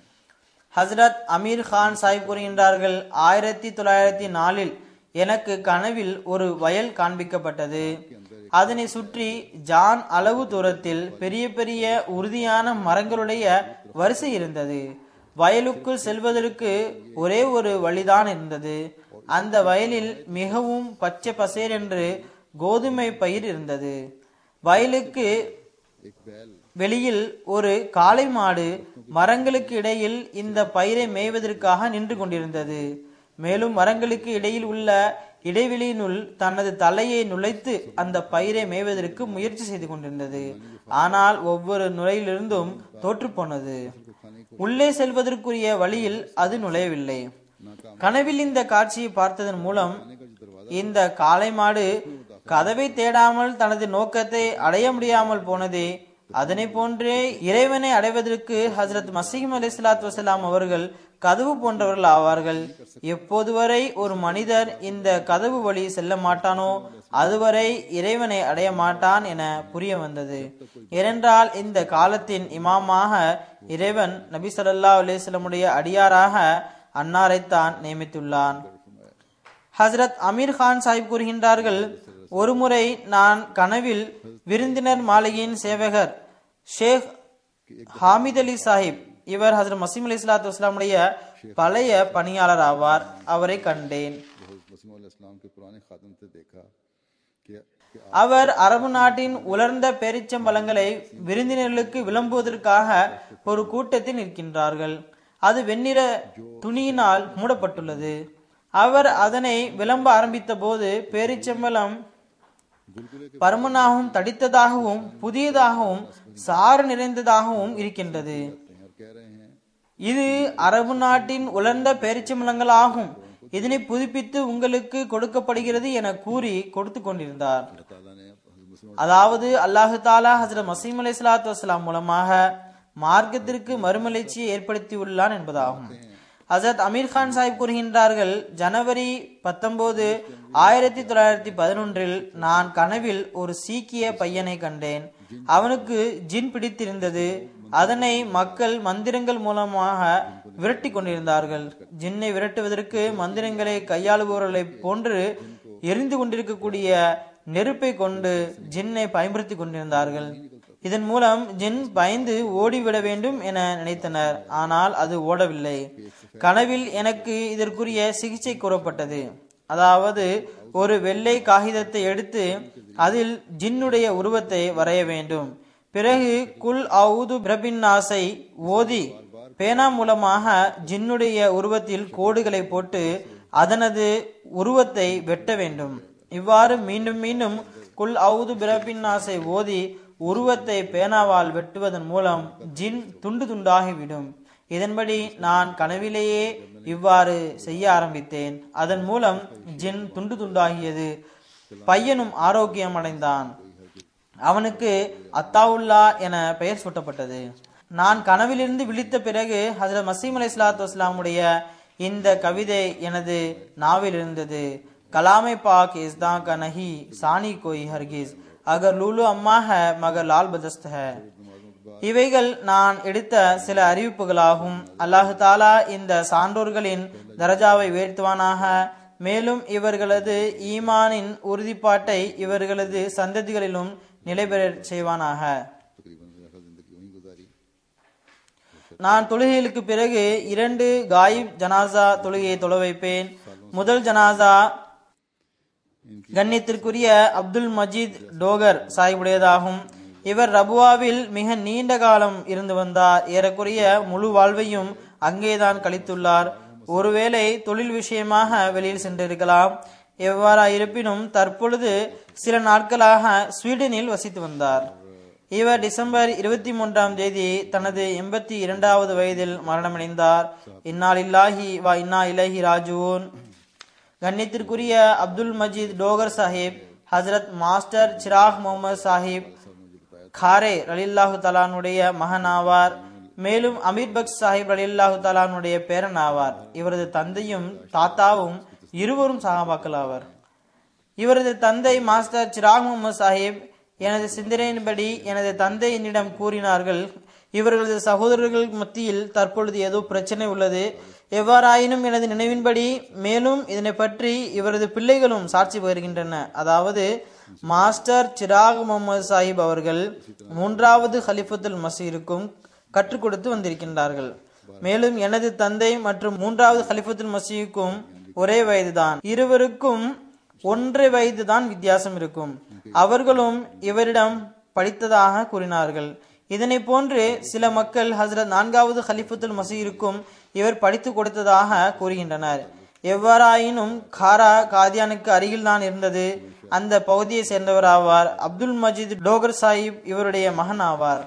ஹசரத் அமீர் கான் சாஹிப் கூறுகின்றார்கள் ஆயிரத்தி தொள்ளாயிரத்தி நாலில் எனக்கு கனவில் ஒரு வயல் காண்பிக்கப்பட்டது அதனை சுற்றி ஜான் அளவு தூரத்தில் பெரிய பெரிய உறுதியான மரங்களுடைய வரிசை இருந்தது வயலுக்குள் செல்வதற்கு ஒரே ஒரு வழிதான் இருந்தது அந்த வயலில் மிகவும் பச்சை பசேர் என்று கோதுமை பயிர் இருந்தது வயலுக்கு
एक बैल
வெளியில் ஒரு காளை மாடு மரங்களுக்கு இடையில் இந்த பயிரை மேய்வதற்காக நின்று கொண்டிருந்தது மேலும் மரங்களுக்கு இடையில் உள்ள இடைவெளியினுள் தனது தலையை நுழைத்து அந்த பயிரை மேய்வதற்கு முயற்சி செய்து கொண்டிருந்தது ஆனால் ஒவ்வொரு நுழையிலிருந்தும் தோற்று போனது உள்ளே செல்வதற்குரிய வழியில் அது நுழையவில்லை கனவில் இந்த காட்சியை பார்த்ததன் மூலம் இந்த காளை மாடு கதவை தேடாமல் தனது நோக்கத்தை அடைய முடியாமல் போனதே அதனை போன்றே இறைவனை அடைவதற்கு ஹசரத் மசீம் அலி சலாத் வசலாம் அவர்கள் கதவு போன்றவர்கள் ஆவார்கள் எப்போது வரை ஒரு மனிதர் இந்த கதவு வழி செல்ல மாட்டானோ அதுவரை இறைவனை அடைய மாட்டான் என புரிய வந்தது ஏனென்றால் இந்த காலத்தின் இமாமாக இறைவன் நபி ஸல்லல்லாஹு அலைஹி வஸல்லமுடைய அடியாராக அன்னாரைத்தான் நியமித்துள்ளான் ஹசரத் அமீர் கான் சாஹிப் கூறுகின்றார்கள் ஒருமுறை நான் கனவில் விருந்தினர் மாளிகையின் சேவகர் ஷேக் ஹாமித் அலி சாஹிப் இவர் ஹசரத் மசீம் அலி இஸ்லாத்து வஸ்லாமுடைய பழைய பணியாளர் ஆவார் அவரை கண்டேன்
वसीम इस्लाम के पुराने खादम से देखा कि, कि
அவர் அரபு நாட்டின் உலர்ந்த பேரிச்சம்பழங்களை விருந்தினர்களுக்கு விளம்புவதற்காக ஒரு கூட்டத்தில் நிற்கின்றார்கள் அது வெண்ணிற துணியினால் மூடப்பட்டுள்ளது அவர் அதனை விளம்ப ஆரம்பித்த போது பேரிச்சம்பழம் பருமனாகவும் தடித்ததாகவும் புதியதாகவும் சாறு நிறைந்ததாகவும் இருக்கின்றது
और कह रहे हैं
இது அரபு நாட்டின் உலர்ந்த பேரிச்சம்பழங்கள் ஆகும் இதனை புதுப்பித்து உங்களுக்கு கொடுக்கப்படுகிறது என கூறி கொடுத்து கொண்டிருந்தார்
अल्लाह ताला ने हज़रत मुस्लिम
அதாவது அல்லாஹு தாலா ஹசரத் மசீம் அலி சலாத்து வசலாம் மூலமாக மார்க்கத்திற்கு மறுமலர்ச்சியை ஏற்படுத்தியுள்ளான் என்பதாகும் ஹசரத் அமீர் கான் சாஹிப் கூறுகின்றார்கள் ஜனவரி பத்தொன்பது ஆயிரத்தி தொள்ளாயிரத்தி பதினொன்றில் நான் கனவில் ஒரு சீக்கிய பையனை கண்டேன் அவனுக்கு ஜின் பிடித்திருந்தது அதனை மக்கள் மந்திரங்கள் மூலமாக விரட்டி கொண்டிருந்தார்கள் ஜின்னை விரட்டுவதற்கு மந்திரங்களை கையாளுபவர்களைப் போன்று எரிந்து கொண்டிருக்கக்கூடிய நெருப்பை கொண்டு ஜின்னை பயன்படுத்தி கொண்டிருந்தார்கள் இதன் மூலம் ஜின் பயந்து ஓடிவிட வேண்டும் என நினைத்தனர் ஆனால் அது ஓடவில்லை கனவில் எனக்கு இதற்குரிய சிகிச்சை கூறப்பட்டது அதாவது ஒரு வெள்ளை காகிதத்தை எடுத்து அதில் ஜின்னுடைய உருவத்தை வரைய வேண்டும் பிறகு குல் அவுது பிரபின் நாசை ஓதி பேனா மூலமாக ஜின்னுடைய உருவத்தில் கோடுகளை போட்டு அதனது உருவத்தை வெட்ட வேண்டும் இவ்வாறு மீண்டும் மீண்டும் குல் அவுது பிரபின் நாசை ஓதி உருவத்தை பேனாவால் வெட்டுவதன் மூலம் ஜின் துண்டு துண்டாகிவிடும் இதன்படி நான் கனவிலேயே இவ்வாறு செய்ய ஆரம்பித்தேன் அதன் மூலம் ஜின் துண்டு துண்டாகியது பையனும் ஆரோக்கியம் அடைந்தான் அவனுக்கு அத்தாவுல்லா என பெயர் சூட்டப்பட்டது நான் கனவிலிருந்து விழித்த பிறகு ஹசரத் மசீம் அலி இஸ்லாத்து வஸ்லாமுடைய இந்த கவிதை எனது நாவில் இருந்தது கலாமை பாக் இஸ்தா க நஹி சானி கோய் ஹர்கிஸ் அகர் லூலு அம்மா ஹ மகர் லால் பதஸ்த் ஹ இவைகள் நான் எடுத்த சில அறிவிப்புகளாகும் அல்லாஹு தாலா இந்த சான்றோர்களின் தரஜாவை உயர்த்துவானாக மேலும் இவர்களது ஈமானின் உறுதிப்பாட்டை இவர்களது சந்ததிகளிலும் நிலைபெறச் செய்வானாக
तकरीबन मेरा जिंदगी वहीं गुजारी
நான் தொழுகைகளுக்கு பிறகு இரண்டு காயிப் ஜனாசா தொழுகையை தொழ வைப்பேன் முதல் ஜனாசா கண்ணியத்திற்குரிய அப்துல் மஜீத் டோகர் சாஹிபுடையதாகும் இவர் ரபுவாவில் மிக நீண்ட காலம் இருந்து வந்தார் ஏறக்குறைய முழு வாழ்வையும் அங்கேதான் கழித்துள்ளார் ஒருவேளை தொழில் விஷயமாக வெளியில் சென்றிருக்கலாம் எவ்வாறா இருப்பினும் தற்பொழுது சில நாட்களாக ஸ்வீடனில் வசித்து வந்தார் இவர் டிசம்பர் இருபத்தி மூன்றாம் தேதி தனது எண்பத்தி இரண்டாவது வயதில் மரணமடைந்தார் இன்னால் இல்லாஹி வா இன்னா இலஹி ராஜுவோன் கண்ணியத்திற்குரிய அப்துல் மஜீத் டோகர் சாஹிப் ஹஜரத் மாஸ்டர் சிராக் முகமது சாஹிப் காரே ரலில்லாஹு தலானுடைய மகன் ஆவார் மேலும் அமீர் பக்ஸ் சாஹிப் ரலில்லாஹு தலானுடைய பேரன் ஆவார் இவரது தந்தையும் தாத்தாவும் இருவரும் சகாபாக்கள் ஆவார் இவரது தந்தை மாஸ்டர் சிராக் முகமது சாஹிப் எனது சிந்தனையின்படி எனது தந்தை என்னிடம் கூறினார்கள் இவர்களது சகோதரர்கள் மத்தியில் தற்பொழுது ஏதோ பிரச்சனை உள்ளது எவ்வாறாயினும் எனது நினைவின்படி மேலும் இதனை பற்றி இவரது பிள்ளைகளும் சாட்சி பகிர்கின்றன அதாவது மாஸ்டர் சிராக் முகமது சாஹிப் அவர்கள் மூன்றாவது ஹலிஃபத்துல் மசீருக்கும் கற்றுக் கொடுத்து வந்திருக்கின்றார்கள் மேலும் எனது தந்தை மற்றும் மூன்றாவது ஹலிஃபத்துல் மசீக்கும் ஒரே வயதுதான் இருவருக்கும் ஒன்றரை வயதுதான் வித்தியாசம் இருக்கும் அவர்களும் இவரிடம் படித்ததாக கூறினார்கள் இதனை போன்று சில மக்கள் ஹசரத் நான்காவது ஹலிஃபத்துல் மசீருக்கும் இவர் படித்து கொடுத்ததாக கூறுகின்றனர் எவ்வாறாயினும் காரா காதியானுக்கு அருகில் தான் இருந்தது அந்த பகுதியை சேர்ந்தவர் ஆவார் அப்துல் மஜீத் டோகர் சாஹிப் இவருடைய மகன் ஆவார்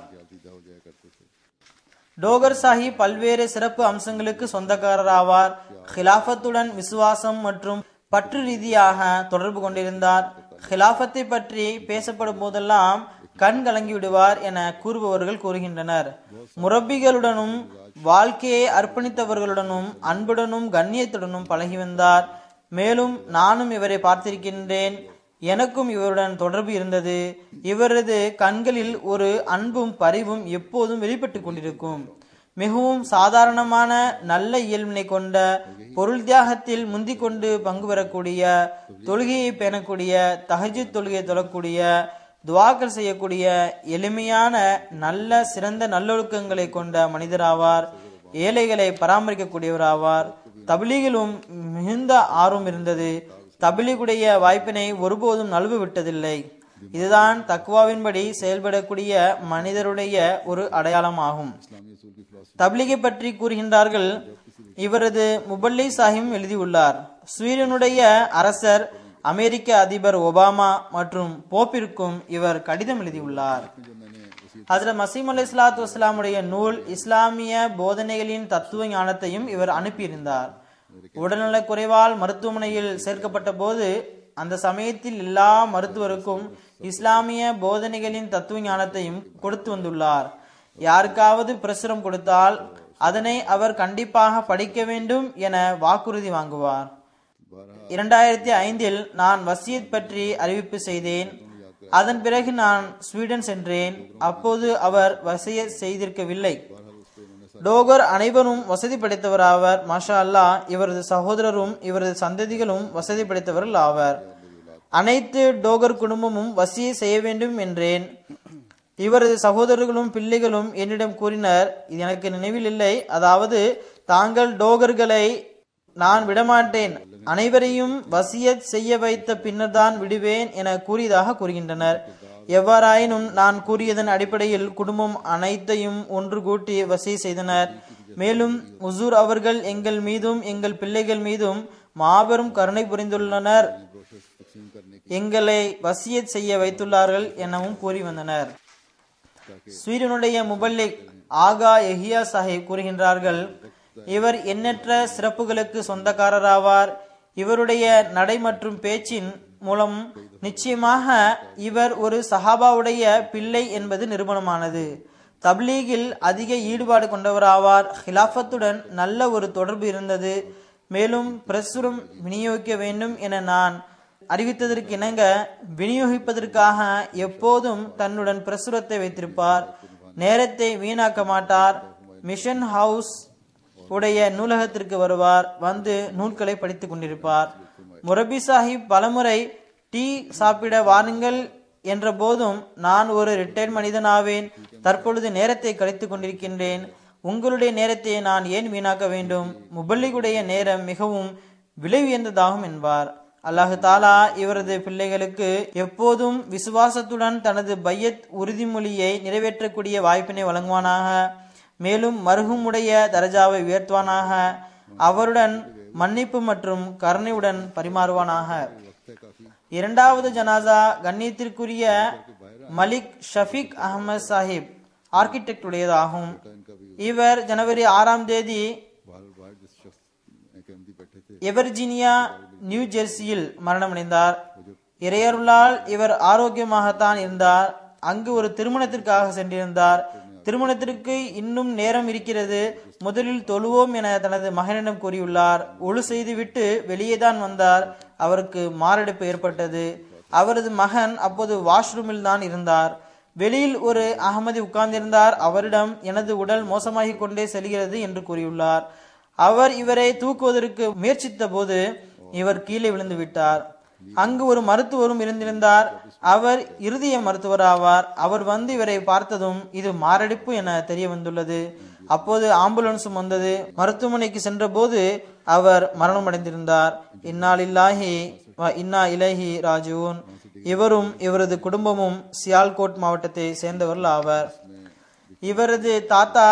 டோகர் சாஹிப் பல்வேறு சிறப்பு அம்சங்களுக்கு சொந்தக்காரர் ஆவார் ஹிலாஃபத்துடன் விசுவாசம் மற்றும் பற்று ரீதியாக தொடர்பு கொண்டிருந்தார் ஹிலாஃபத்தை பற்றி பேசப்படும் போதெல்லாம் கண் கலங்கி விடுவார் என கூறுபவர்கள் கூறுகின்றனர் முரப்பிகளுடனும் வாழ்க்கையை அர்ப்பணித்தவர்களுடனும் அன்புடனும் கண்ணியத்துடனும் பழகி வந்தார் மேலும் நானும் இவரை பார்த்திருக்கின்றேன் எனக்கும் இவருடன் தொடர்பு இருந்தது இவரது கண்களில் ஒரு அன்பும் பரிவும் எப்போதும் வெளிப்பட்டு கொண்டிருக்கும் மிகவும் சாதாரணமான நல்ல இயல்பினை கொண்ட பொருள் தியாகத்தில் முந்திக் கொண்டு பங்கு பெறக்கூடிய தொழுகையை பேணக்கூடிய தஹஜு தொழுகையை தொழக்கூடிய துவாக்கள் செய்யக்கூடிய எளிமையான நல்ல சிறந்த நல்லொழுக்கங்களை கொண்ட மனிதராவார் ஏழைகளை பராமரிக்கக்கூடியவராவார் தபிலீகிலும் மிகுந்த ஆர்வம் இருந்தது தபிலீகுடைய வாய்ப்பினை ஒருபோதும் நழுவு விட்டதில்லை இதுதான் தக்குவாவின்படி செயல்படக்கூடிய மனிதருடைய ஒரு அடையாளமாகும் தப்லீகை பற்றி கூறுகின்றார்கள் இவரது முபல்லி சாஹிம் எழுதியுள்ளார் ஸ்வீடனுடைய அரசர் அமெரிக்க அதிபர் ஒபாமா மற்றும் போப்பிற்கும் இவர் கடிதம் எழுதியுள்ளார் ஹசரத் மசீம் அலி இஸ்லாத்து வஸ்லாமுடைய நூல் இஸ்லாமிய போதனைகளின் தத்துவ ஞானத்தையும் இவர் அனுப்பியிருந்தார் உடல்நலக் குறைவால் மருத்துவமனையில் சேர்க்கப்பட்ட போது அந்த சமயத்தில் எல்லா மருத்துவருக்கும் இஸ்லாமிய போதனைகளின் தத்துவ ஞானத்தையும் கொடுத்து வந்துள்ளார் யாருக்காவது பிரசுரம் கொடுத்தால் அதனை அவர் கண்டிப்பாக படிக்க வேண்டும் என வாக்குறுதி வாங்குவார் இரண்டாயிரத்தி ஐந்தில் நான் வசியத் பற்றி அறிவிப்பு செய்தேன் அதன் பிறகு நான் ஸ்வீடன் சென்றேன் அப்போது அவர் வசிய செய்திருக்கவில்லை டோகர் அனைவரும் வசதி படைத்தவராவர் மாஷா அல்லா இவரது சகோதரரும் இவரது சந்ததிகளும் வசதி படைத்தவர்கள் ஆவர் அனைத்து டோகர் குடும்பமும் வசியை செய்ய வேண்டும் என்றேன் இவரது சகோதரர்களும் பிள்ளைகளும் என்னிடம் கூறினர் இது எனக்கு நினைவில் இல்லை அதாவது தாங்கள் டோகர்களை நான் விடமாட்டேன் அனைவரையும் வசியத் செய்ய வைத்த பின்னர் தான் விடுவேன் என கூறியதாக கூறுகின்றனர் எவ்வாறாயினும் நான் கூறியதன் அடிப்படையில் குடும்பம் அனைத்தையும் ஒன்று கூட்டி வசி செய்தனர் மேலும் உசூர் அவர்கள் எங்கள் மீதும் எங்கள் பிள்ளைகள் மீதும் மாபெரும் கருணை புரிந்துள்ளனர் எங்களை வசியத் செய்ய வைத்துள்ளார்கள் எனவும் கூறி வந்தனர் ஸ்வீடனுடைய முபல்லிக் ஆகா எஹியா சாஹிப் கூறுகின்றார்கள் இவர் எண்ணற்ற சிறப்புகளுக்கு சொந்தக்காரராவார் இவருடைய நடை மற்றும் பேச்சின் மூலம் நிச்சயமாக இவர் ஒரு சஹாபாவுடைய பிள்ளை என்பது நிரூபணமானது தப்லீகில் அதிக ஈடுபாடு கொண்டவராவார் ஹிலாஃபத்துடன் நல்ல ஒரு தொடர்பு இருந்தது மேலும் பிரசுரம் விநியோகிக்க வேண்டும் என நான் அறிவித்ததற்கு இணங்க விநியோகிப்பதற்காக எப்போதும் தன்னுடன் பிரசுரத்தை வைத்திருப்பார் நேரத்தை வீணாக்க மாட்டார் மிஷன் ஹவுஸ் உடைய நூலகத்திற்கு வருவார் வந்து நூல்களை படித்துக் கொண்டிருப்பார் முரபி சாஹிப் பலமுறை டீ சாப்பிட வாருங்கள் என்ற போதும் நான் ஒரு ரிட்டையர்ட் மனிதனாவேன் தற்பொழுது நேரத்தை கழித்துக் கொண்டிருக்கின்றேன் உங்களுடைய நேரத்தை நான் ஏன் வீணாக்க வேண்டும் முபல்லிகுடைய நேரம் மிகவும் விலை உயர்ந்ததாகும் என்பார் அல்லாஹு தாலா இவரது பிள்ளைகளுக்கு எப்போதும் விசுவாசத்துடன் தனது பையத் உறுதிமொழியை நிறைவேற்றக்கூடிய வாய்ப்பினை வழங்குவானாக மேலும் மருகுமுடைய தரஜாவை உயர்த்துவானாக அவருடன் மன்னிப்பு மற்றும் கருணையுடன் பரிமாறுவானாக
वक्त है काफी
இரண்டாவது ஜனாசா கண்ணியத்திற்குரிய மலிக் ஷஃபீக் அகமது சாஹிப் ஆர்கிடெக்ட் உடையதாகும்
इनका भी
இவர் ஜனவரி ஆறாம் தேதி
बाहर बाहर जिस शख्स के एमडी बैठे थे
எவர்ஜீனியா நியூ ஜெர்சியில் மரணமடைந்தார் இறையருளால் இவர் ஆரோக்கியமாகத்தான் இருந்தார் அங்கு ஒரு திருமணத்திற்காக சென்றிருந்தார் திருமணத்திற்கு இன்னும் நேரம் இருக்கிறது முதலில் தொழுவோம் என தனது மகனிடம் கூறியுள்ளார் ஒழு செய்துவிட்டு வெளியேதான் வந்தார் அவருக்கு மாரடைப்பு ஏற்பட்டது அவரது மகன் அப்போது வாஷ்ரூமில் தான் இருந்தார் வெளியில் ஒரு அகமதி உட்கார்ந்திருந்தார் அவரிடம் எனது உடல் மோசமாகிக் கொண்டே செல்கிறது என்று கூறியுள்ளார் அவர் இவரை தூக்குவதற்கு முயற்சித்த போது இவர் கீழே விழுந்து விட்டார் அங்கு ஒரு மருத்துவரும் இருந்திருந்தார் அவர் இருதய மருத்துவர் ஆவார் அவர் வந்து இவரை பார்த்ததும் இது மாரடைப்பு என தெரிய வந்துள்ளது அப்போது ஆம்புலன்ஸும் வந்தது மருத்துவமனைக்கு சென்றபோது அவர் மரணமடைந்திருந்தார் இன்னாலில்லாஹி வ இன்னா இலஹி ராஜூன் இவரும் இவரது குடும்பமும் சியால்கோட் மாவட்டத்தை சேர்ந்தவர்கள் ஆவர் இவரது தாத்தா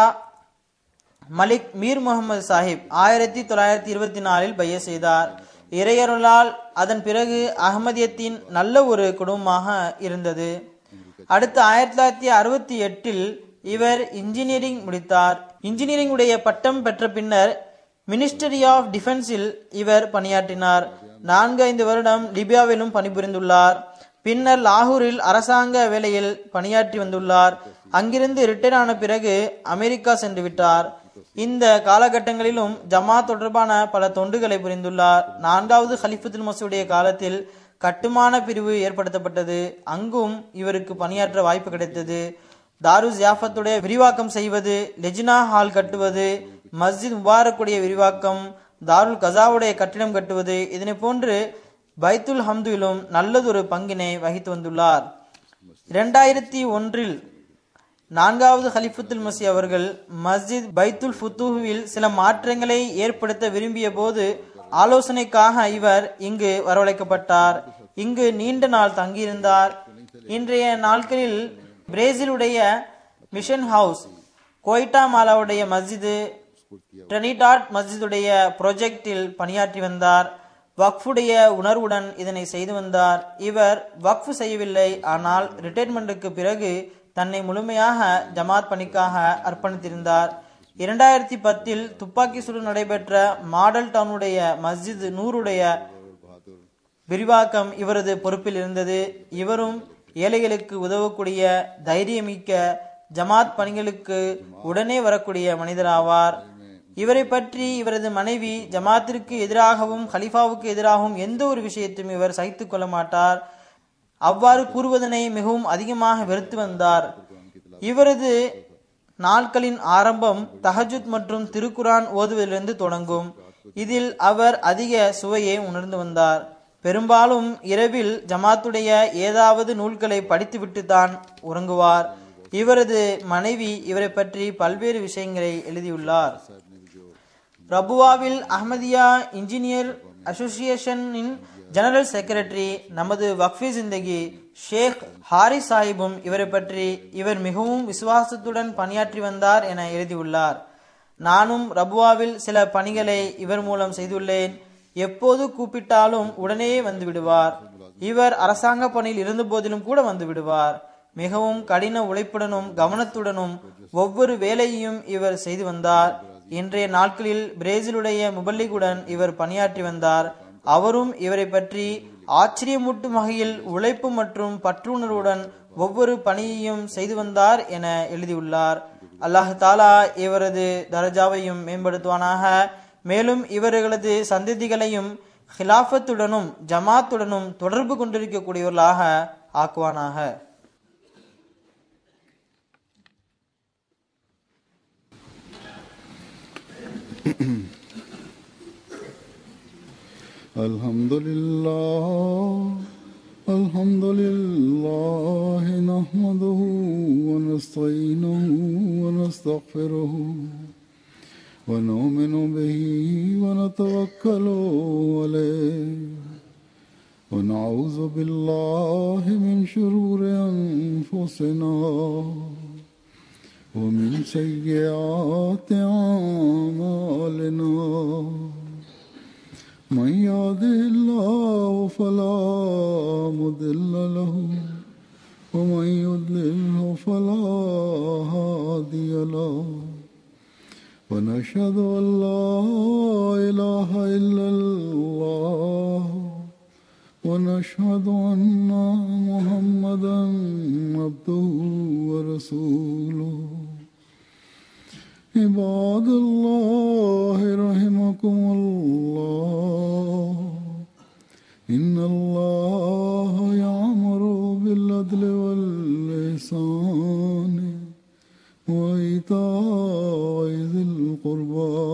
மலிக் மீர் முகமது சாஹிப் ஆயிரத்தி தொள்ளாயிரத்தி இருபத்தி நாலில் பைய செய்தார் இறையருளால் அதன் பிறகு அகமதியத்தின் நல்ல ஒரு குடும்பமாக இருந்தது அடுத்து ஆயிரத்தி தொள்ளாயிரத்தி அறுபத்தி எட்டில் இவர் இன்ஜினியரிங் முடித்தார் இன்ஜினியரிங் உடைய பட்டம் பெற்ற பின்னர் மினிஸ்டரி ஆஃப் டிஃபென்ஸில் இவர் பணியாற்றினார் நான்கு ஐந்து வருடம் லிபியாவிலும் பணிபுரிந்துள்ளார் பின்னர் லாகூரில் அரசாங்க வேலையில் பணியாற்றி வந்துள்ளார் அங்கிருந்து ரிட்டையர் ஆன பிறகு அமெரிக்கா சென்று விட்டார் இந்த காலகட்டங்களிலும் ஜமாத் தொடர்பான பல தொண்டுகளை புரிந்துள்ளார் நான்காவது ஹலிஃபத்துல் மசூடைய காலத்தில் கட்டுமான பிரிவு ஏற்படுத்தப்பட்டது அங்கும் இவருக்கு பணியாற்ற வாய்ப்பு கிடைத்தது தாரு ஜியாஃபத்துடைய விரிவாக்கம் செய்வது லெஜினா ஹால் கட்டுவது மஸ்ஜித் முபாரக்குடைய விரிவாக்கம் தாருல் கசாவுடைய கட்டிடம் கட்டுவது இதனை போன்று பைத்துல் ஹம்துவிலும் நல்லதொரு பங்கினை வகித்து வந்துள்ளார் இரண்டாயிரத்தி ஒன்றில் நான்காவது ஹலிஃபத்துல் மசி அவர்கள் மஸ்ஜித் பைத்துல் ஃபுத்தூஹுவில் சில மாற்றங்களை ஏற்படுத்த விரும்பிய போது ஆலோசனைக்காக இவர் இங்கு வரவழைக்கப்பட்டார் இங்கு நீண்ட நாள் தங்கியிருந்தார் இன்றைய நாட்களில் பிரேசிலுடைய மிஷன் ஹவுஸ் கோய்டா மாலாவுடைய மஸ்ஜிது ட்ரெனிடாட் மஸ்ஜிதுடைய ப்ரொஜெக்டில் பணியாற்றி வந்தார் வக்ஃபுடைய உணர்வுடன் இதனை செய்து வந்தார் இவர் வக்ஃபு செய்யவில்லை ஆனால் ரிட்டைர்மெண்ட்டுக்கு பிறகு தன்னை முழுமையாக ஜமாத் பணிக்காக அர்ப்பணித்திருந்தார் இரண்டாயிரத்தி பத்தில் துப்பாக்கி சூடு நடைபெற்ற மாடல் டவுனுடைய மஸ்ஜித் நூருடைய விரிவாக்கம் இவரது பொறுப்பில் இருந்தது இவரும் ஏழைகளுக்கு உதவக்கூடிய தைரியமிக்க ஜமாத் பணிகளுக்கு உடனே வரக்கூடிய மனிதராவார் இவரை பற்றி இவரது மனைவி ஜமாத்திற்கு எதிராகவும் ஹலிஃபாவுக்கு எதிராகவும் எந்த ஒரு விஷயத்தையும் இவர் சகித்துக் கொள்ள மாட்டார் அவ்வாறு கூறுவதனை மிகவும் அதிகமாக வெறுத்து வந்தார் இவரது நாட்களின் ஆரம்பம் தஹஜுத் மற்றும் திருக்குரான் ஓதுவதிலிருந்து தொடங்கும் இதில் அவர் அதிக சுவையை உணர்ந்து வந்தார் பெரும்பாலும் இரவில் ஜமாத்துடைய ஏதாவது நூல்களை படித்துவிட்டு தான் உறங்குவார் இவரது மனைவி இவரை பற்றி பல்வேறு விஷயங்களை எழுதியுள்ளார் ரபுவாவில் அஹ்மதியா இன்ஜினியர் அசோசியேஷனின் ஜெனரல் செக்ரட்டரி நமது வக்ஃபி ஜிந்தகி ஷேக் ஹாரி சாஹிபும் இவரை பற்றி இவர் மிகவும் விசுவாசத்துடன் பணியாற்றி வந்தார் என எழுதியுள்ளார் நானும் ரபுவாவில் சில பணிகளை இவர் மூலம் செய்துள்ளேன் எப்போது கூப்பிட்டாலும் உடனே வந்து விடுவார் இவர் அரசாங்க பணியில் இருந்த போதிலும் கூட வந்து விடுவார் மிகவும் கடின உழைப்புடனும் கவனத்துடனும் ஒவ்வொரு வேலையையும் இவர் செய்து வந்தார் இன்றைய நாட்களில் பிரேசிலுடைய முபல்லிகுடன் இவர் பணியாற்றி வந்தார் அவரும் இவரை பற்றி ஆச்சரியமூட்டும் வகையில் உழைப்பு மற்றும் பற்றுணர்வுடன் ஒவ்வொரு பணியையும் செய்து வந்தார் என எழுதியுள்ளார் அல்லாஹ் தாலா இவரது தரஜாவையும் மேம்படுத்துவானாக மேலும் இவர்களது சந்ததிகளையும் ஹிலாஃபத்துடனும் ஜமாத்துடனும் தொடர்பு கொண்டிருக்கக்கூடியவர்களாக ஆக்குவானாக
الحمد لله الحمد لله نحمده ونستعينه ونستغفره ونؤمن به ونتوكل عليه ونعوذ بالله من شرور أنفسنا ومن سيئات أعمالنا من يهده الله فلا مضل له ومن يضلله فلا هادي له ونشهد أن لا إله إلا الله ونشهد أن محمدا عبده ورسوله عباد الله رحمكم الله إن الله يعمر بالعدل والإحسان وإيتاء ذي القربى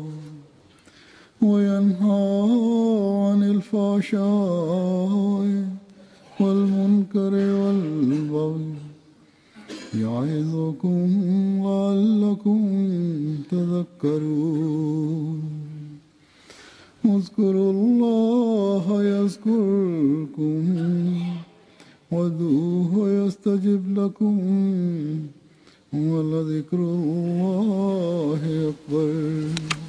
وينهى عن الفحشاء والمنكر والبغي يعظكم لعلكم تذكرون اذكروا الله يذكركم وادعوه يستجب لكم ولذكر الله أكبر